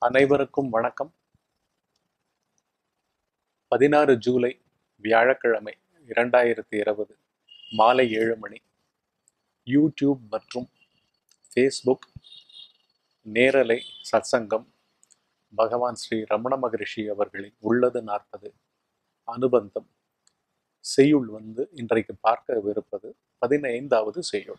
அனைவருக்கும் வணக்கம் பதினாறு ஜூலை வியாழக்கிழமை இரண்டாயிரத்தி இருபது மாலை ஏழு மணி யூடியூப் மற்றும் ஃபேஸ்புக் நேரலை சத்சங்கம் பகவான் ஸ்ரீ ரமண மகரிஷி அவர்களின் உள்ளது நாற்பது அனுபந்தம் செய்யுள் வந்து இன்றைக்கு பார்க்கவிருப்பது பதினைந்தாவது செய்யுள்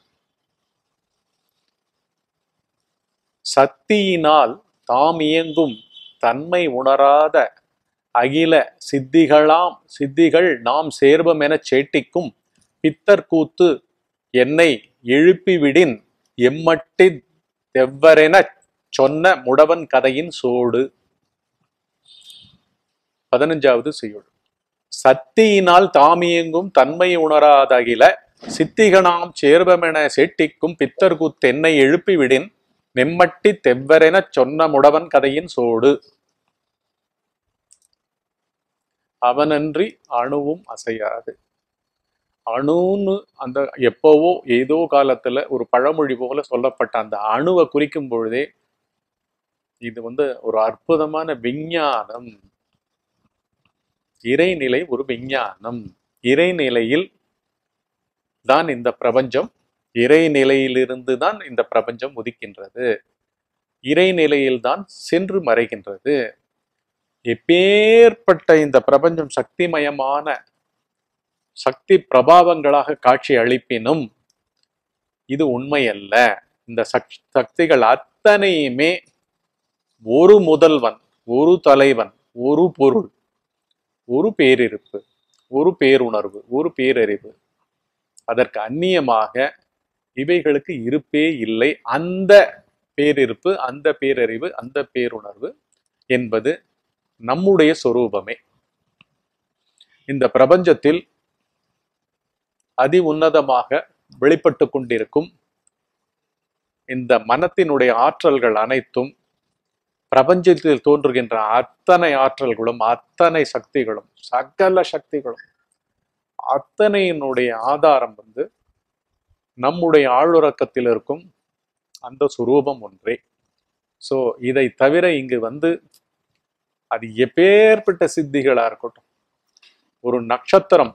சக்தியினால் தாம் இயங்கும் தன்மை உணராத அகில சித்திகளாம் சித்திகள் நாம் சேர்வம் எனச் சேட்டிக்கும் பித்தர் கூத்து என்னை எழுப்பிவிடின் எம்மட்டி தெவ்வரெனச் சொன்ன முடவன் கதையின் சோடு பதினஞ்சாவது செய்யுள் சத்தியினால் தாமியங்கும் தன்மை உணராத அகில சித்திகனாம் சேர்வமென சேட்டிக்கும் பித்தர் கூத்து என்னை எழுப்பிவிடின் நெம்மட்டி தெவ்வரெனச் சொன்ன முடவன் கதையின் சோடு அவனன்றி அணுவும் அசையாது அணுன்னு அந்த எப்போவோ ஏதோ காலத்துல ஒரு பழமொழி போல சொல்லப்பட்ட அந்த அணுவை குறிக்கும் பொழுதே இது வந்து ஒரு அற்புதமான விஞ்ஞானம் இறைநிலை ஒரு விஞ்ஞானம் இறைநிலையில் தான் இந்த பிரபஞ்சம் இறைநிலையிலிருந்து தான் இந்த பிரபஞ்சம் உதிக்கின்றது இறைநிலையில்தான் சென்று மறைகின்றது எப்பேற்பட்ட இந்த பிரபஞ்சம் சக்திமயமான சக்தி பிரபாவங்களாக காட்சி அளிப்பினும் இது உண்மை அல்ல இந்த சக் சக்திகள் அத்தனையுமே ஒரு முதல்வன் ஒரு தலைவன் ஒரு பொருள் ஒரு பேரிருப்பு ஒரு பேருணர்வு ஒரு பேரறிவு அதற்கு அந்நியமாக இவைகளுக்கு இருப்பே இல்லை அந்த பேரிருப்பு அந்த பேரறிவு அந்த பேருணர்வு என்பது நம்முடைய சொரூபமே இந்த பிரபஞ்சத்தில் அதி உன்னதமாக வெளிப்பட்டு கொண்டிருக்கும் இந்த மனத்தினுடைய ஆற்றல்கள் அனைத்தும் பிரபஞ்சத்தில் தோன்றுகின்ற அத்தனை ஆற்றல்களும் அத்தனை சக்திகளும் சகல சக்திகளும் அத்தனையினுடைய ஆதாரம் வந்து நம்முடைய ஆளுறக்கத்தில் இருக்கும் அந்த சுரூபம் ஒன்றே ஸோ இதை தவிர இங்கு வந்து அது எப்பேற்பட்ட சித்திகளா இருக்கட்டும் ஒரு நட்சத்திரம்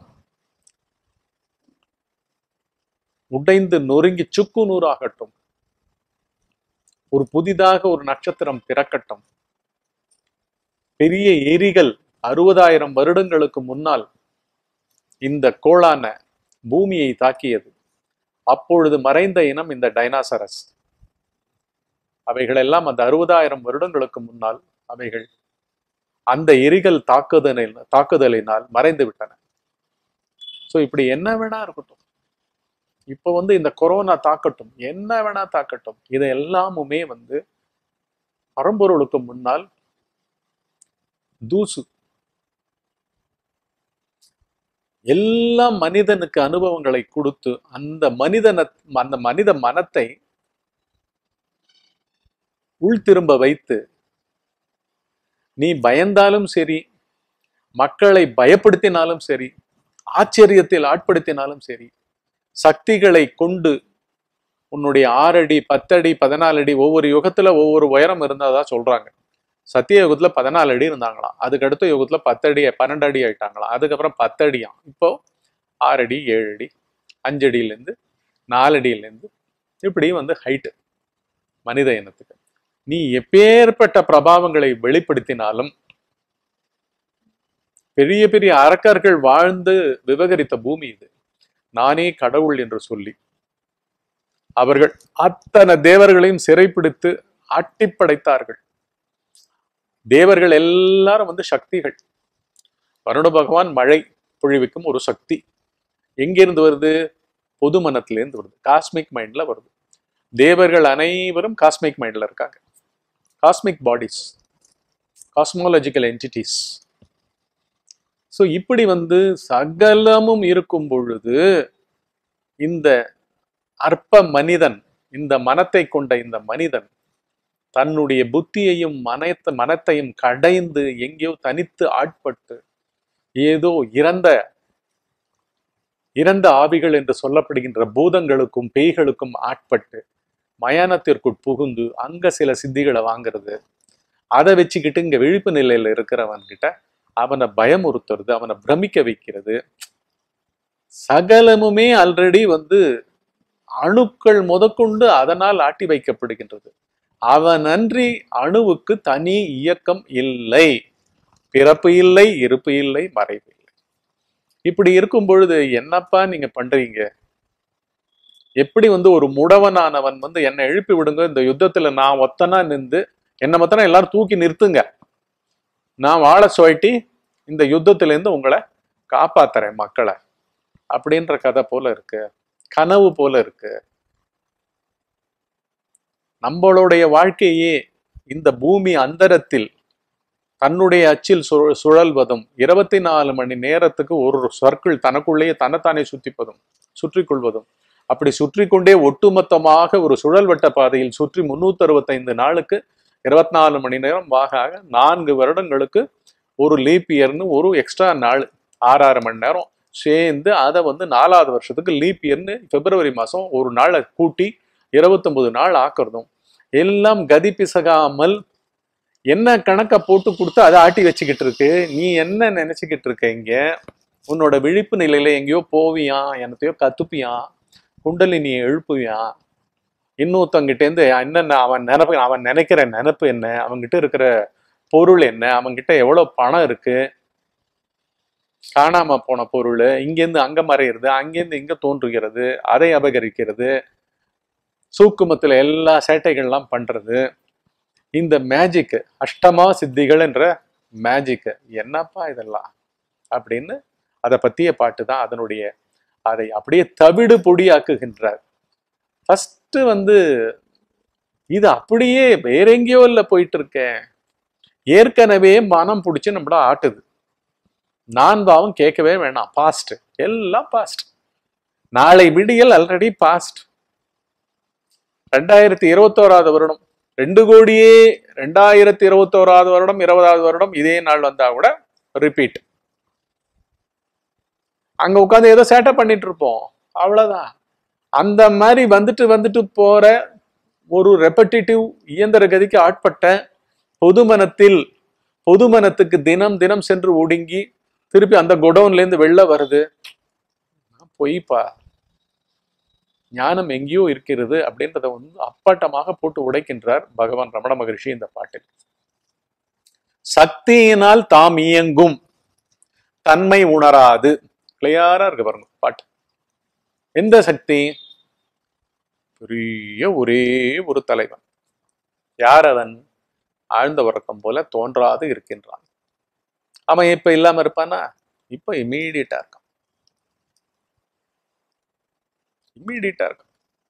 உடைந்து நொறுங்கி சுக்கு நூறாகட்டும் ஒரு புதிதாக ஒரு நட்சத்திரம் பிறக்கட்டும் பெரிய எரிகள் அறுபதாயிரம் வருடங்களுக்கு முன்னால் இந்த கோளான பூமியை தாக்கியது அப்பொழுது மறைந்த இனம் இந்த டைனாசரஸ் அவைகளெல்லாம் அந்த அறுபதாயிரம் வருடங்களுக்கு முன்னால் அவைகள் அந்த எரிகள் தாக்குதலில் தாக்குதலினால் மறைந்து விட்டன ஸோ இப்படி என்ன வேணா இருக்கட்டும் இப்போ வந்து இந்த கொரோனா தாக்கட்டும் என்ன வேணா தாக்கட்டும் இது எல்லாமுமே வந்து பரம்பொருளுக்கு முன்னால் தூசு எல்லா மனிதனுக்கு அனுபவங்களை கொடுத்து அந்த மனிதன அந்த மனித மனத்தை உள் திரும்ப வைத்து நீ பயந்தாலும் சரி மக்களை பயப்படுத்தினாலும் சரி ஆச்சரியத்தில் ஆட்படுத்தினாலும் சரி சக்திகளை கொண்டு உன்னுடைய ஆறடி பத்தடி பதினாலு அடி ஒவ்வொரு யுகத்துல ஒவ்வொரு உயரம் இருந்ததா சொல்றாங்க சத்திய யுகத்துல பதினாலு அடி இருந்தாங்களாம் அதுக்கு அடுத்த யுகத்துல பத்தடி பன்னெண்டு அடி ஆயிட்டாங்களாம் அதுக்கப்புறம் பத்தடியாம் இப்போ ஆறு அடி ஏழு அடி அஞ்சு அடியிலேருந்து நாலு அடியிலேருந்து இப்படி வந்து ஹைட்டு மனித இனத்துக்கு நீ எப்பேற்பட்ட பிரபாவங்களை வெளிப்படுத்தினாலும் பெரிய பெரிய அரக்கர்கள் வாழ்ந்து விவகரித்த பூமி இது நானே கடவுள் என்று சொல்லி அவர்கள் அத்தனை தேவர்களையும் சிறைப்பிடித்து ஆட்டிப்படைத்தார்கள் தேவர்கள் எல்லாரும் வந்து சக்திகள் வருண பகவான் மழை பொழிவிக்கும் ஒரு சக்தி எங்கிருந்து வருது பொது மனத்திலேருந்து வருது காஸ்மிக் மைண்ட்ல வருது தேவர்கள் அனைவரும் காஸ்மிக் மைண்ட்ல இருக்காங்க cosmic bodies cosmological entities so இப்படி வந்து சகலமும் இருக்கும் பொழுது இந்த அற்ப மனிதன் இந்த மனத்தை கொண்ட இந்த மனிதன் தன்னுடைய புத்தியையும் மனத்த மனத்தையும் கடைந்து எங்கேயோ தனித்து ஆட்பட்டு ஏதோ இறந்த இறந்த ஆவிகள் என்று சொல்லப்படுகின்ற பூதங்களுக்கும் பேய்களுக்கும் ஆட்பட்டு மயானத்திற்குள் புகுந்து அங்க சில சித்திகளை வாங்குறது அதை வச்சுக்கிட்டு இங்க விழிப்பு நிலையில இருக்கிறவன் கிட்ட அவனை பயமுறுத்துறது அவனை பிரமிக்க வைக்கிறது சகலமுமே ஆல்ரெடி வந்து அணுக்கள் முதற்கொண்டு அதனால் ஆட்டி வைக்கப்படுகின்றது அவன் அன்றி அணுவுக்கு தனி இயக்கம் இல்லை பிறப்பு இல்லை இருப்பு இல்லை மறைவு இல்லை இப்படி இருக்கும் பொழுது என்னப்பா நீங்க பண்றீங்க எப்படி வந்து ஒரு முடவனானவன் வந்து என்னை எழுப்பி விடுங்க இந்த யுத்தத்துல நான் ஒத்தனா நின்று என்னை மொத்தனா எல்லாரும் தூக்கி நிறுத்துங்க நான் வாழ சுழட்டி இந்த யுத்தத்துல இருந்து உங்களை காப்பாத்துறேன் மக்களை அப்படின்ற கதை போல இருக்கு கனவு போல இருக்கு நம்மளுடைய வாழ்க்கையே இந்த பூமி அந்தரத்தில் தன்னுடைய அச்சில் சு- சுழல்வதும் இருபத்தி நாலு மணி நேரத்துக்கு ஒரு சர்க்கிள் தனக்குள்ளேயே தன்னைத்தானே சுத்திப்பதும் சுற்றி கொள்வதும் அப்படி சுற்றி கொண்டே ஒட்டுமொத்தமாக ஒரு சுழல் வட்ட பாதையில் சுற்றி முன்னூத்தி அறுபத்தைந்து நாளுக்கு இருபத்தி நாலு மணி நேரம் வாக ஆக நான்கு வருடங்களுக்கு ஒரு லீப் இயர்னு ஒரு எக்ஸ்ட்ரா நாள் ஆறாறு மணி நேரம் சேர்ந்து அதை வந்து நாலாவது வருஷத்துக்கு லீப் இயர்னு பிப்ரவரி மாதம் ஒரு நாளை கூட்டி இருபத்தொன்பது நாள் ஆக்குறதும் எல்லாம் கதி பிசகாமல் என்ன கணக்கை போட்டு கொடுத்து அதை ஆட்டி வச்சுக்கிட்டு இருக்கு நீ என்ன நினைச்சுக்கிட்டு இருக்க இங்க உன்னோட விழிப்பு நிலையில எங்கேயோ போவியான் என்னத்தையோ கத்துப்பியான் குண்டலினியை எழுப்புவியான் இன்னொருத்தங்கிட்டேருந்து என்னென்ன அவன் நினைப்பு அவன் நினைக்கிற நினைப்பு என்ன அவன்கிட்ட இருக்கிற பொருள் என்ன அவன்கிட்ட எவ்வளவு பணம் இருக்கு காணாம போன பொருள் இங்கேருந்து அங்க மறையிறது அங்கேருந்து இங்க தோன்றுகிறது அதை அபகரிக்கிறது சூக்குமத்துல எல்லா சேட்டைகள்லாம் பண்றது இந்த மேஜிக் அஷ்டமா சித்திகள் என்ற மேஜிக் என்னப்பா இதெல்லாம் அப்படின்னு அதை பத்திய பாட்டு தான் அதனுடைய அதை அப்படியே தவிடு பொடியாக்குகின்றார் ஃபர்ஸ்ட் வந்து இது அப்படியே வேற எங்கேயோ இல்லை போயிட்டு இருக்கேன் ஏற்கனவே மனம் பிடிச்சி நம்மள ஆட்டுது நான் பாவம் கேட்கவே வேணாம் பாஸ்ட் எல்லாம் பாஸ்ட் நாளை விடியல் ஆல்ரெடி பாஸ்ட் ரெண்டாயிரத்தி இருபத்தோராவது வருடம் ரெண்டு கோடியே ரெண்டாயிரத்தி இருபத்தோராவது வருடம் இருபதாவது வருடம் இதே நாள் வந்தா கூட ரிப்பீட் அங்க உட்காந்து ஏதோ சேட்டை பண்ணிட்டு இருப்போம் அவ்வளவுதான் அந்த மாதிரி வந்துட்டு வந்துட்டு போற ஒரு ரெப்படிட்டிவ் இயந்திர கதிக்கு ஆட்பட்ட பொதுமனத்தில் பொதுமனத்துக்கு தினம் தினம் சென்று ஒடுங்கி திருப்பி அந்த குடோன்ல இருந்து வெளில வருது பொய்ப்பா ஞானம் எங்கேயோ இருக்கிறது அப்படின்றத வந்து அப்பட்டமாக போட்டு உடைக்கின்றார் பகவான் ரமண மகரிஷி இந்த பாட்டில் சக்தியினால் தாம் இயங்கும் தன்மை உணராது கிளியாரா இருக்கு பாருங்க பாட்டு எந்த சக்தி பெரிய ஒரே ஒரு தலைவன் யார் அவன் ஆழ்ந்த உறக்கம் போல தோன்றாது இருக்கின்றான் அவன் இப்ப இல்லாம இருப்பானா இப்ப இம்மீடியட்டா இருக்கான் இம்மீடியட்டா இருக்கான்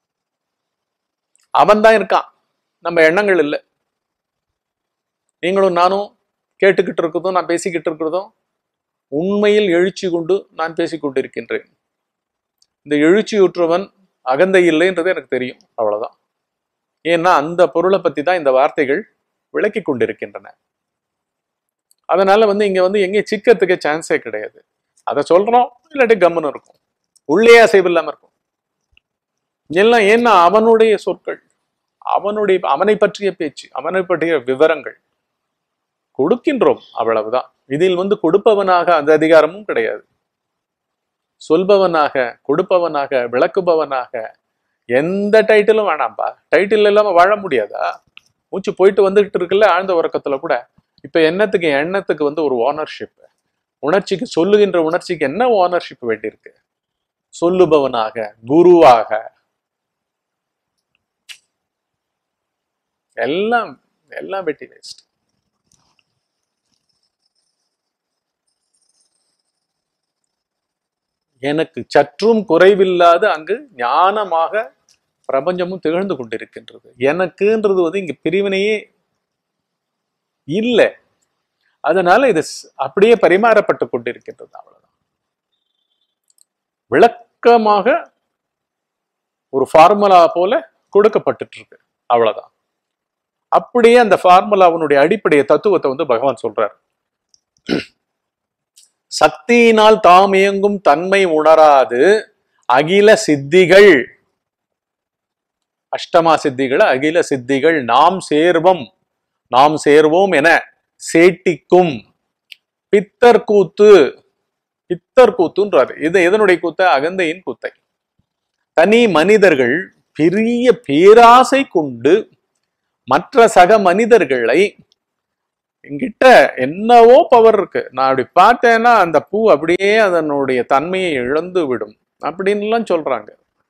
அவன் தான் இருக்கான் நம்ம எண்ணங்கள் இல்லை நீங்களும் நானும் கேட்டுக்கிட்டு இருக்கிறதும் நான் பேசிக்கிட்டு இருக்கிறதும் உண்மையில் எழுச்சி கொண்டு நான் பேசிக் கொண்டிருக்கின்றேன் இந்த எழுச்சியுற்றவன் அகந்தை இல்லைன்றது எனக்கு தெரியும் அவ்வளவுதான் ஏன்னா அந்த பொருளை பத்தி தான் இந்த வார்த்தைகள் விளக்கி கொண்டிருக்கின்றன அதனால வந்து இங்க வந்து எங்கேயும் சிக்கத்துக்கு சான்ஸே கிடையாது அதை சொல்றோம் இல்லாட்டி கம்முன்னு இருக்கும் உள்ளே அசைவு இல்லாம இருக்கும் எல்லாம் ஏன்னா அவனுடைய சொற்கள் அவனுடைய அவனை பற்றிய பேச்சு அவனை பற்றிய விவரங்கள் கொடுக்கின்றோம் அவ்வளவுதான் இதில் வந்து கொடுப்பவனாக அந்த அதிகாரமும் கிடையாது சொல்பவனாக கொடுப்பவனாக விளக்குபவனாக எந்த டைட்டிலும் வேணாம்பா டைட்டில் இல்லாம வாழ முடியாதா மூச்சு போயிட்டு வந்துகிட்டு இருக்குல்ல ஆழ்ந்த உறக்கத்துல கூட இப்ப எண்ணத்துக்கு எண்ணத்துக்கு வந்து ஒரு ஓனர்ஷிப் உணர்ச்சிக்கு சொல்லுகின்ற உணர்ச்சிக்கு என்ன ஓனர்ஷிப் வேண்டியிருக்கு சொல்லுபவனாக குருவாக எல்லாம் எல்லாம் வெட்டி வேஸ்ட் எனக்கு சற்றும் குறைவில்லாது அங்கு ஞானமாக பிரபஞ்சமும் திகழ்ந்து கொண்டிருக்கின்றது எனக்குன்றது வந்து இங்க பிரிவினையே இல்லை அதனால இது ஸ்- அப்படியே பரிமாறப்பட்டு கொண்டிருக்கின்றது அவ்வளவுதான் விளக்கமாக ஒரு ஃபார்முலா போல கொடுக்கப்பட்டுட்டு இருக்கு அவ்வளவுதான் அப்படியே அந்த ஃபார்முலாவினுடைய அடிப்படைய தத்துவத்தை வந்து பகவான் சொல்றார் சக்தியினால் தாம் இயங்கும் தன்மை உணராது அகில சித்திகள் அஷ்டமா சித்திகள் அகில சித்திகள் நாம் சேர்வம் நாம் சேர்வோம் என சேட்டிக்கும் பித்தர் கூத்து பித்தர் கூத்துன்றாரு இது எதனுடைய கூத்த அகந்தையின் கூத்தை தனி மனிதர்கள் பெரிய பேராசை கொண்டு மற்ற சக மனிதர்களை என்கிட்ட என்னவோ பவர் இருக்கு நான் அப்படி பார்த்தேன்னா அந்த பூ அப்படியே அதனுடைய தன்மையை இழந்து விடும் அப்படின்லாம் சொல்றாங்க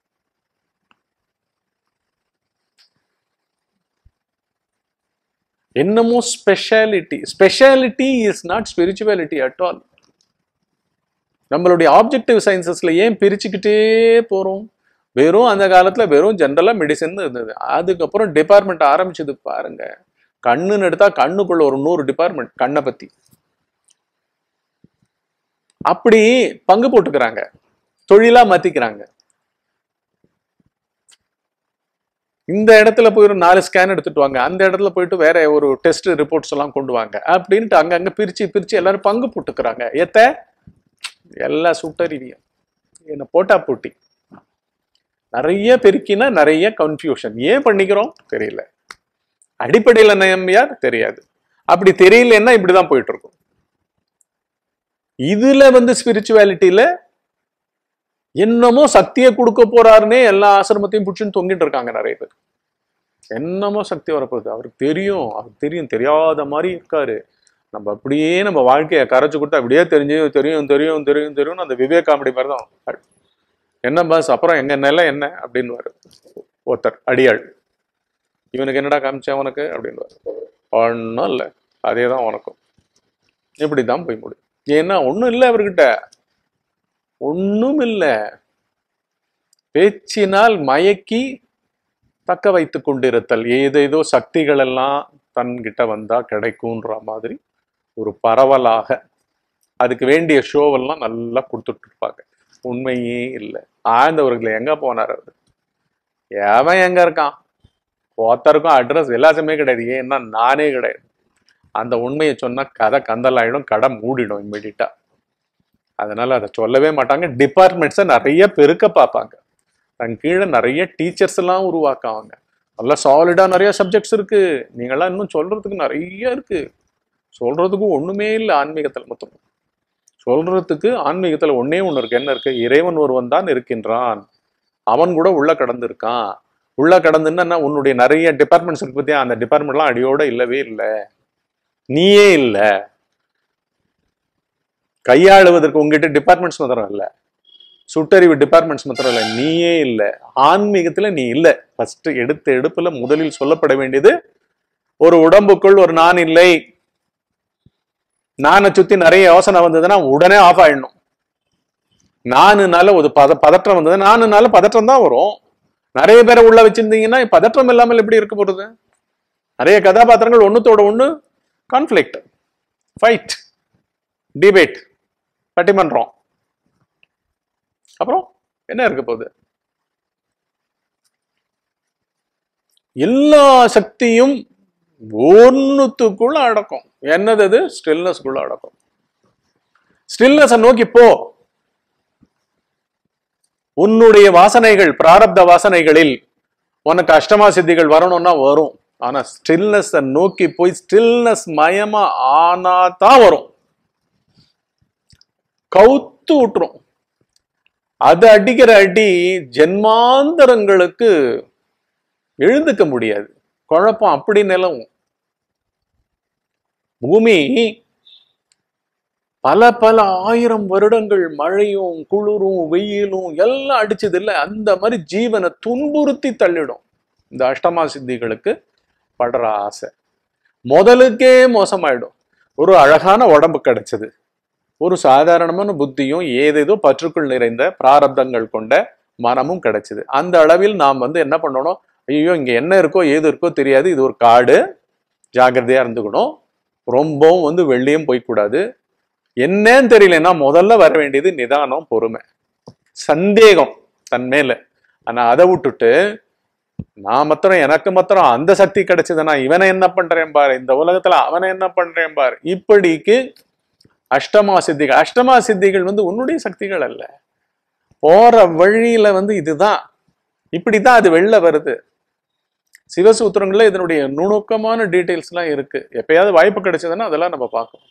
என்னமோ speciality speciality is not spirituality at all நம்மளுடைய ஆப்ஜெக்டிவ் சயின்சஸ்ல ஏன் பிரிச்சுக்கிட்டே போறோம் வெறும் அந்த காலத்துல வெறும் ஜென்ரலா மெடிசன் இருந்தது அதுக்கப்புறம் டிபார்ட்மெண்ட் ஆரம்பிச்சது பாருங்க கண்ணுன்னு எடுத்தா கண்ணுக்குள்ள ஒரு நூறு டிபார்ட்மெண்ட் கண்ணை பத்தி அப்படி பங்கு போட்டுக்கிறாங்க தொழிலா மாத்திக்கிறாங்க இந்த இடத்துல போய் ஒரு நாலு ஸ்கேன் எடுத்துட்டு வாங்க அந்த இடத்துல போயிட்டு வேற ஒரு டெஸ்ட் ரிப்போர்ட்ஸ் எல்லாம் கொண்டு வாங்க அப்படின்ட்டு அங்கங்க பிரிச்சு பிரிச்சு எல்லாரும் பங்கு போட்டுக்கிறாங்க எத்த எல்லா சுட்டறிவியும் என்ன போட்டா போட்டி நிறைய பெருக்கினா நிறைய கன்ஃபியூஷன் ஏன் பண்ணிக்கிறோம் தெரியல அடிப்படையில் நம்பியார் தெரியாது அப்படி தெரியலன்னா இப்படிதான் போயிட்டு இருக்கும் இதுல வந்து ஸ்பிரிச்சுவாலிட்டியில என்னமோ சக்தியை கொடுக்க போறாருன்னே எல்லா ஆசிரமத்தையும் பிடிச்சுன்னு தொங்கிட்டு இருக்காங்க நிறைய பேர் என்னமோ சக்தி வரப்போகுது அவருக்கு தெரியும் அவருக்கு தெரியும் தெரியாத மாதிரி இருக்காரு நம்ம அப்படியே நம்ம வாழ்க்கையை கரைச்சு கொடுத்து அப்படியே தெரிஞ்சு தெரியும் தெரியும் தெரியும் தெரியும்னு அந்த விவேக் காமெடி மாதிரி தான் என்ன பாஸ் அப்புறம் எங்க நிலை என்ன அப்படின்னு ஒருத்தர் அடியாள் இவனுக்கு என்னடா காமிச்சேன் உனக்கு அப்படின்னு ஒன்றும் இல்லை அதே தான் உனக்கும் இப்படி தான் போய் முடியும் ஏன்னா ஒன்றும் இல்லை அவர்கிட்ட ஒன்றும் இல்லை பேச்சினால் மயக்கி தக்க வைத்து கொண்டிருத்தல் ஏதேதோ சக்திகள் எல்லாம் தன்கிட்ட வந்தா கிடைக்கும்ன்ற மாதிரி ஒரு பரவலாக அதுக்கு வேண்டிய ஷோவெல்லாம் நல்லா கொடுத்துட்டு இருப்பாங்க உண்மையே இல்லை ஆழ்ந்தவர்கள் எங்க போனார் அவர் எவன் எங்க இருக்கான் ஒருத்தருக்கும் அட்ரஸ் எல்லாத்தையுமே கிடையாது ஏன்னா நானே கிடையாது அந்த உண்மையை சொன்னா கதை கந்தலாயிடும் கடை மூடிடும் இம்மிடியட்டா அதனால அதை சொல்லவே மாட்டாங்க டிபார்ட்மெண்ட்ஸை நிறைய பெருக்க பார்ப்பாங்க தன் கீழே நிறைய டீச்சர்ஸ் எல்லாம் உருவாக்குவாங்க நல்லா சாலிடா நிறைய சப்ஜெக்ட்ஸ் இருக்கு நீங்களாம் இன்னும் சொல்றதுக்கு நிறைய இருக்கு சொல்றதுக்கு ஒண்ணுமே இல்லை ஆன்மீகத்துல மொத்தம் சொல்றதுக்கு ஆன்மீகத்துல ஒன்னே ஒண்ணு இருக்கு என்ன இருக்கு இறைவன் ஒருவன் தான் இருக்கின்றான் அவன் கூட உள்ள கடந்து இருக்கான் உள்ள கடந்துன்னா உன்னுடைய நிறைய டிபார்ட்மெண்ட்ஸ் இருக்கு பத்தியா அந்த டிபார்ட்மெண்ட்லாம் அடியோட இல்லவே இல்லை நீயே இல்லை கையாளுவதற்கு உங்ககிட்ட டிபார்ட்மெண்ட்ஸ் மாத்திரம் இல்லை சுட்டறிவு டிபார்ட்மெண்ட்ஸ் மாத்திரம் இல்லை நீயே இல்லை ஆன்மீகத்துல நீ இல்லை ஃபர்ஸ்ட் எடுத்த எடுப்புல முதலில் சொல்லப்பட வேண்டியது ஒரு உடம்புக்குள் ஒரு நான் இல்லை நானை சுத்தி நிறைய யோசனை வந்ததுன்னா உடனே ஆஃப் ஆயிடணும் நானுனால ஒரு பத பதற்றம் வந்தது நானுனால பதற்றம் தான் வரும் நிறைய பேரை உள்ள வச்சிருந்தீங்கன்னா பதற்றம் இல்லாமல் எப்படி இருக்க போறது நிறைய கதாபாத்திரங்கள் ஒண்ணுத்தோட ஒண்ணு கான்ஃபிளிக்ட் ஃபைட் டிபேட் பட்டிமன்றம் அப்புறம் என்ன இருக்க போகுது எல்லா சக்தியும் ஒன்னுத்துக்குள்ள அடக்கும் என்னது அது ஸ்டில்னஸ்க்குள்ள அடக்கும் ஸ்டில்னஸை நோக்கி போ உன்னுடைய வாசனைகள் பிராரப்த வாசனைகளில் உனக்கு அஷ்டமா சித்திகள் வரணும்னா வரும் ஆனா ஸ்டில்னஸ் நோக்கி போய் ஸ்டில்னஸ் மயமா ஆனா தான் வரும் கவுத்து விட்டுரும் அது அடிக்கிற அடி ஜென்மாந்தரங்களுக்கு எழுந்துக்க முடியாது குழப்பம் அப்படி நிலவும் பூமி பல பல ஆயிரம் வருடங்கள் மழையும் குளிரும் வெயிலும் எல்லாம் அடிச்சது இல்ல அந்த மாதிரி ஜீவனை துன்புறுத்தி தள்ளிடும் இந்த அஷ்டமா சித்திகளுக்கு படுற ஆசை முதலுக்கே மோசமாயிடும் ஒரு அழகான உடம்பு கிடைச்சது ஒரு சாதாரணமான புத்தியும் ஏதேதோ பற்றுக்குள் நிறைந்த பிராரப்தங்கள் கொண்ட மனமும் கிடைச்சது அந்த அளவில் நாம் வந்து என்ன பண்ணணும் ஐயோ இங்க என்ன இருக்கோ ஏது இருக்கோ தெரியாது இது ஒரு காடு ஜாக்கிரதையா இருந்துக்கணும் ரொம்பவும் வந்து வெளியும் போய்க்கூடாது என்னன்னு தெரியலன்னா முதல்ல வர வேண்டியது நிதானம் பொறுமை சந்தேகம் தன் மேல ஆனா அதை விட்டுட்டு நான் மாத்திரம் எனக்கு மாத்திரம் அந்த சக்தி கிடைச்சதுன்னா இவனை என்ன பண்றேன் பாரு இந்த உலகத்துல அவனை என்ன பண்றேன் பாரு இப்படிக்கு அஷ்டமா சித்திகள் அஷ்டமா சித்திகள் வந்து உன்னுடைய சக்திகள் அல்ல போற வழியில வந்து இதுதான் இப்படிதான் அது வெளில வருது சிவசூத்திரங்கள்ல இதனுடைய நுணுக்கமான டீடைல்ஸ்லாம் இருக்கு எப்பயாவது வாய்ப்பு கிடைச்சதுன்னா அதெல்லாம் நம்ம பார்க்கணும்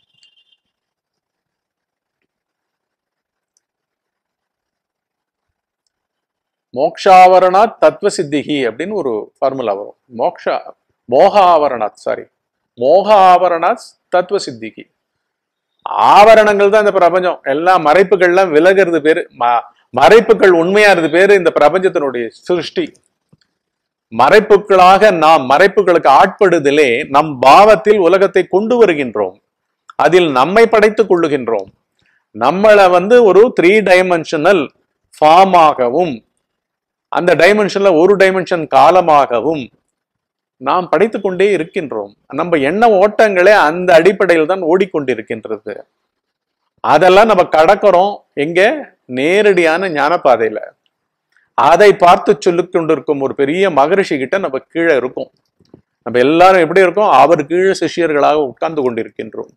மோக்ஷாவரணாத் தத்துவ சித்திகி அப்படின்னு ஒரு ஃபார்முலா வரும் மோக்ஷா மோக ஆவரணாத் சாரி மோக ஆவரணாத் தத்துவ சித்திகி ஆவரணங்கள் தான் இந்த பிரபஞ்சம் எல்லா மறைப்புகள்லாம் விலகிறது பேரு ம- மறைப்புகள் உண்மையாறது பேரு இந்த பிரபஞ்சத்தினுடைய சிருஷ்டி மறைப்புகளாக நாம் மறைப்புகளுக்கு ஆட்படுதலே நம் பாவத்தில் உலகத்தை கொண்டு வருகின்றோம் அதில் நம்மை படைத்துக் கொள்ளுகின்றோம் நம்மளை வந்து ஒரு த்ரீ டைமென்ஷனல் ஃபார்மாகவும் அந்த டைமென்ஷன்ல ஒரு டைமென்ஷன் காலமாகவும் நாம் படைத்துக் கொண்டே இருக்கின்றோம் நம்ம எண்ண ஓட்டங்களே அந்த அடிப்படையில் தான் ஓடிக்கொண்டிருக்கின்றது அதெல்லாம் நம்ம கடக்கிறோம் எங்க நேரடியான ஞான பாதையில அதை பார்த்து சொல்லிக் கொண்டிருக்கும் ஒரு பெரிய மகரிஷி கிட்ட நம்ம கீழே இருக்கோம் நம்ம எல்லாரும் எப்படி இருக்கோம் அவர் கீழே சிஷ்யர்களாக உட்கார்ந்து கொண்டிருக்கின்றோம்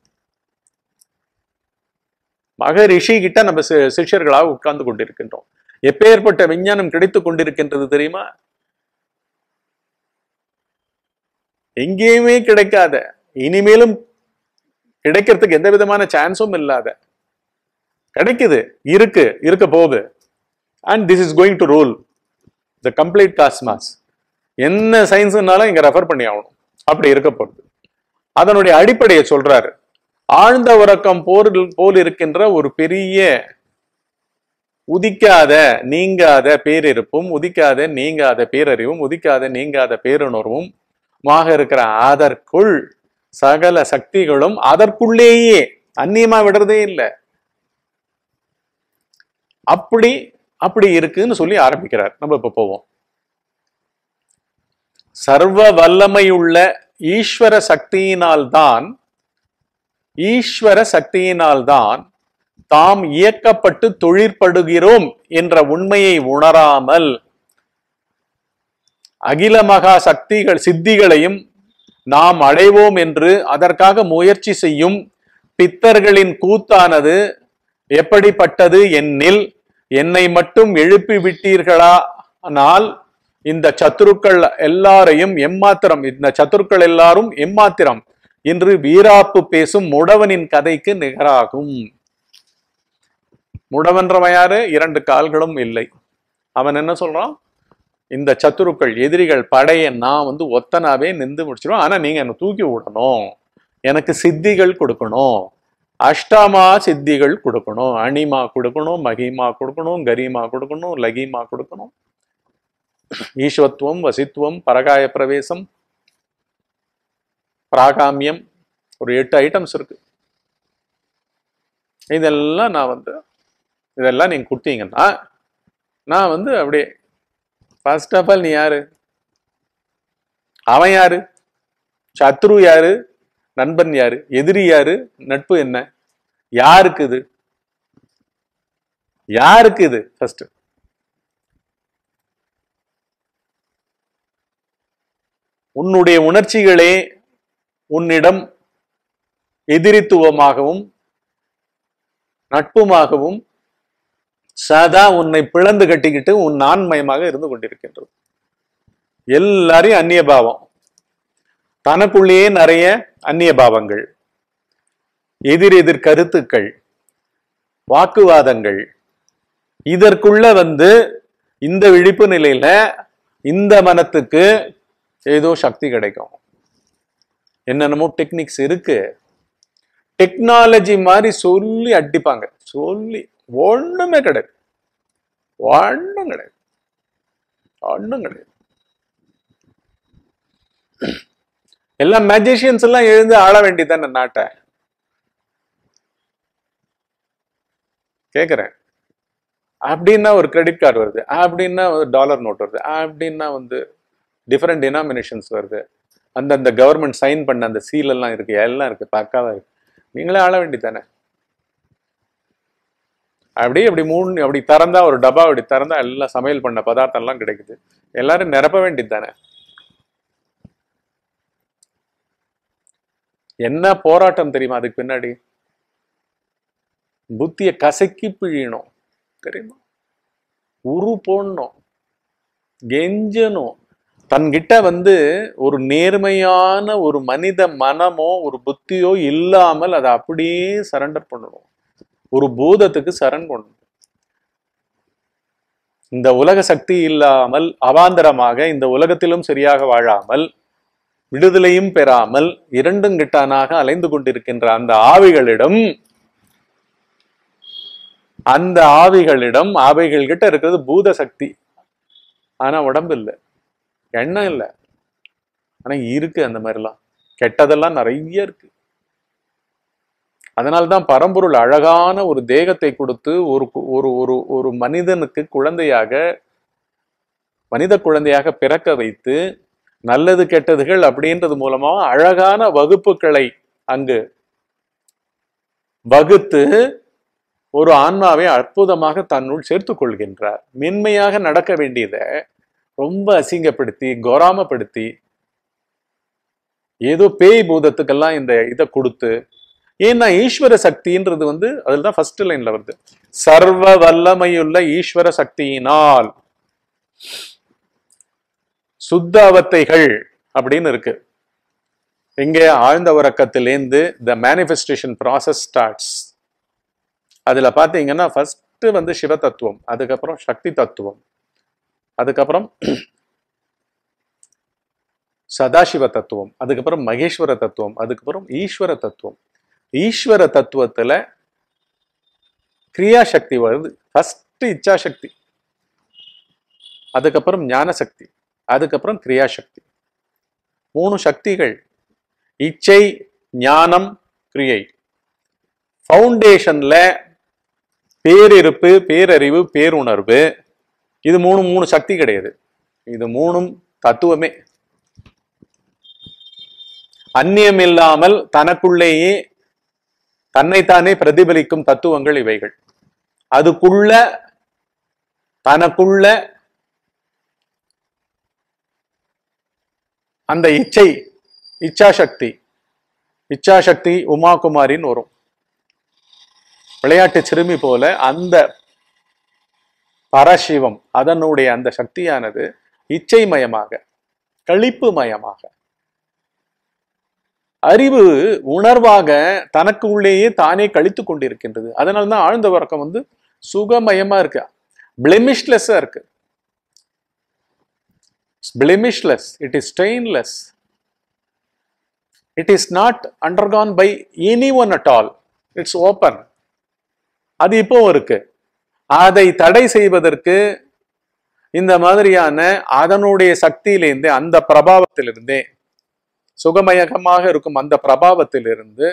மகரிஷி கிட்ட நம்ம சி- சிஷ்யர்களாக உட்கார்ந்து கொண்டிருக்கின்றோம் எப்பேற்பட்ட விஞ்ஞானம் கிடைத்துக் கொண்டிருக்கின்றது தெரியுமா எங்கேயுமே கிடைக்காத இனிமேலும் கிடைக்கிறதுக்கு எந்த விதமான சான்ஸும் இல்லாத கிடைக்குது இருக்கு இருக்க போகுது and this is going to rule the complete cosmos என்ன சயின்ஸ்னாலும் இங்க ரெஃபர் பண்ணி ஆகணும் அப்படி இருக்க போகுது அதனுடைய அடிப்படையை சொல்றாரு ஆழ்ந்த உறக்கம் போரில் போல் இருக்கின்ற ஒரு பெரிய உதிக்காத நீங்காத பேரிருப்பும் உதிக்காத நீங்காத பேரறிவும் உதிக்காத நீங்காத பேருணர்வும் மாக இருக்கிற அதற்குள் சகல சக்திகளும் அதற்குள்ளேயே அந்நியமா விடுறதே இல்லை அப்படி அப்படி இருக்குன்னு சொல்லி ஆரம்பிக்கிறார் நம்ம இப்ப போவோம் சர்வ வல்லமையுள்ள ஈஸ்வர சக்தியினால்தான் ஈஸ்வர சக்தியினால்தான் தாம் இயக்கப்பட்டு தொழிற்படுகிறோம் என்ற உண்மையை உணராமல் அகில மகா சக்திகள் சித்திகளையும் நாம் அடைவோம் என்று அதற்காக முயற்சி செய்யும் பித்தர்களின் கூத்தானது எப்படிப்பட்டது என்னில் என்னை மட்டும் எழுப்பி விட்டீர்களானால் இந்த சத்துருக்கள் எல்லாரையும் எம்மாத்திரம் இந்த சத்துருக்கள் எல்லாரும் எம்மாத்திரம் என்று வீராப்பு பேசும் முடவனின் கதைக்கு நிகராகும் முடவன்றவன் யாரு இரண்டு கால்களும் இல்லை அவன் என்ன சொல்றான் இந்த சத்துருக்கள் எதிரிகள் படையை நான் வந்து ஒத்தனாவே நின்று முடிச்சிடும் ஆனா நீங்க என்ன தூக்கி விடணும் எனக்கு சித்திகள் கொடுக்கணும் அஷ்டமா சித்திகள் கொடுக்கணும் அணிமா கொடுக்கணும் மகிமா கொடுக்கணும் கரிமா கொடுக்கணும் லகிமா கொடுக்கணும் ஈஸ்வத்துவம் வசித்துவம் பரகாய பிரவேசம் பிராகாமியம் ஒரு எட்டு ஐட்டம்ஸ் இருக்கு இதெல்லாம் நான் வந்து இதெல்லாம் நீங்க கொடுத்தீங்கன்னா நான் வந்து அப்படியே ஃபர்ஸ்ட் ஆஃப் ஆல் நீ யாரு அவன் யாரு சத்ரு யாரு நண்பன் யாரு எதிரி யாரு நட்பு என்ன யாருக்கு இது யாருக்கு இது ஃபர்ஸ்ட் உன்னுடைய உணர்ச்சிகளே உன்னிடம் எதிரித்துவமாகவும் நட்புமாகவும் சதா உன்னை பிளந்து கட்டிக்கிட்டு உன் நான்மயமாக இருந்து கொண்டிருக்கின்றது எல்லாரையும் அந்நிய பாவம் தனக்குள்ளேயே நிறைய அந்நிய பாவங்கள் எதிர் எதிர் கருத்துக்கள் வாக்குவாதங்கள் இதற்குள்ள வந்து இந்த விழிப்பு நிலையில இந்த மனத்துக்கு ஏதோ சக்தி கிடைக்கும் என்னென்னமோ டெக்னிக்ஸ் இருக்கு டெக்னாலஜி மாதிரி சொல்லி அடிப்பாங்க சொல்லி ஒண்ணுமே கிடையாது ஒண்ணும் கிடையாது ஒண்ணும் கிடையாது எல்லாம் மேஜிஷியன்ஸ் எல்லாம் எழுந்து ஆள வேண்டியதானே நாட்டை கேக்குறேன் அப்படின்னா ஒரு கிரெடிட் கார்டு வருது அப்படின்னா ஒரு டாலர் நோட் வருது அப்படின்னா வந்து டிஃப்ரெண்ட் டினாமினேஷன்ஸ் வருது அந்தந்த கவர்மெண்ட் சைன் பண்ண அந்த சீல் எல்லாம் இருக்கு எல்லாம் இருக்கு பக்காவா இருக்கு நீங்களே ஆள வேண்டியதானே அப்படியே அப்படி மூணு அப்படி திறந்தா ஒரு டப்பா அப்படி திறந்தா எல்லாம் சமையல் பண்ண பதார்த்தம் எல்லாம் கிடைக்குது எல்லாரும் நிரப்ப வேண்டியது தானே என்ன போராட்டம் தெரியுமா அதுக்கு பின்னாடி புத்திய கசக்கி பிழியணும் தெரியுமா உரு போடணும் கெஞ்சணும் தன்கிட்ட வந்து ஒரு நேர்மையான ஒரு மனித மனமோ ஒரு புத்தியோ இல்லாமல் அதை அப்படியே சரண்டர் பண்ணணும் ஒரு பூதத்துக்கு சரண் பண்ணணும் இந்த உலக சக்தி இல்லாமல் அவாந்தரமாக இந்த உலகத்திலும் சரியாக வாழாமல் விடுதலையும் பெறாமல் இரண்டும் கிட்டானாக அலைந்து கொண்டிருக்கின்ற அந்த ஆவிகளிடம் அந்த ஆவிகளிடம் ஆவிகள் கிட்ட இருக்கிறது பூத சக்தி ஆனா உடம்பு இல்லை எண்ணம் இல்லை ஆனா இருக்கு அந்த மாதிரிலாம் கெட்டதெல்லாம் நிறைய இருக்கு அதனால்தான் பரம்பொருள் அழகான ஒரு தேகத்தை கொடுத்து ஒரு கு- ஒரு ஒரு ஒரு மனிதனுக்கு குழந்தையாக மனித குழந்தையாக பிறக்க வைத்து நல்லது கெட்டதுகள் அப்படின்றது மூலமா அழகான வகுப்புகளை அங்கு வகுத்து ஒரு ஆன்மாவை அற்புதமாக தன்னுள் சேர்த்துக் கொள்கின்றார் மென்மையாக நடக்க வேண்டியதை ரொம்ப அசிங்கப்படுத்தி கோராமப்படுத்தி ஏதோ பேய் பூதத்துக்கெல்லாம் இந்த இதை கொடுத்து ஏன்னா ஈஸ்வர சக்தின்றது வந்து அதுல தான் ஃபர்ஸ்ட் லைன்ல வருது சர்வ வல்லமையுள்ள ஈஸ்வர சக்தியினால் சுத்த அவத்தைகள் அப்படின்னு இருக்கு இங்கே ஆழ்ந்த உறக்கத்திலேந்து த மேனிஃபெஸ்டேஷன் ப்ராசஸ் ஸ்டார்ட்ஸ் அதுல பாத்தீங்கன்னா ஃபர்ஸ்ட் வந்து சிவ தத்துவம் அதுக்கப்புறம் சக்தி தத்துவம் அதுக்கப்புறம் சதாசிவ தத்துவம் அதுக்கப்புறம் மகேஸ்வர தத்துவம் அதுக்கப்புறம் ஈஸ்வர தத்துவம் ஈஸ்வர தத்துவத்துல கிரியா சக்தி வருது ஃபர்ஸ்ட் இச்சா சக்தி அதுக்கப்புறம் ஞான சக்தி அதுக்கப்புறம் கிரியா சக்தி மூணு சக்திகள் இச்சை ஞானம் கிரியை ஃபவுண்டேஷன்ல பேரிருப்பு பேரறிவு பேருணர்வு இது மூணு மூணு சக்தி கிடையாது இது மூணும் தத்துவமே அந்நியம் இல்லாமல் தனக்குள்ளேயே தன்னைத்தானே பிரதிபலிக்கும் தத்துவங்கள் இவைகள் அதுக்குள்ள தனக்குள்ள அந்த இச்சை இச்சாசக்தி இச்சாசக்தி உமாகுமாரின்னு வரும் விளையாட்டு சிறுமி போல அந்த பரசிவம் அதனுடைய அந்த சக்தியானது இச்சை மயமாக கழிப்பு மயமாக அறிவு உணர்வாக தனக்கு உள்ளேயே தானே கழித்து கொண்டிருக்கின்றது அதனால்தான் ஆழ்ந்த உறக்கம் வந்து சுகமயமா இருக்கு பிளெமிஷ்லெஸ்ஸா இருக்கு blemishless it is stainless it is not undergone by any one at all it's open அது இப்போ இருக்கு அதை தடை செய்வதற்கு இந்த மாதிரியான அதனுடைய சக்தியிலிருந்தே அந்த பிரபாவத்திலிருந்தே சுகமயகமாக இருக்கும் அந்த பிரபாவத்திலிருந்து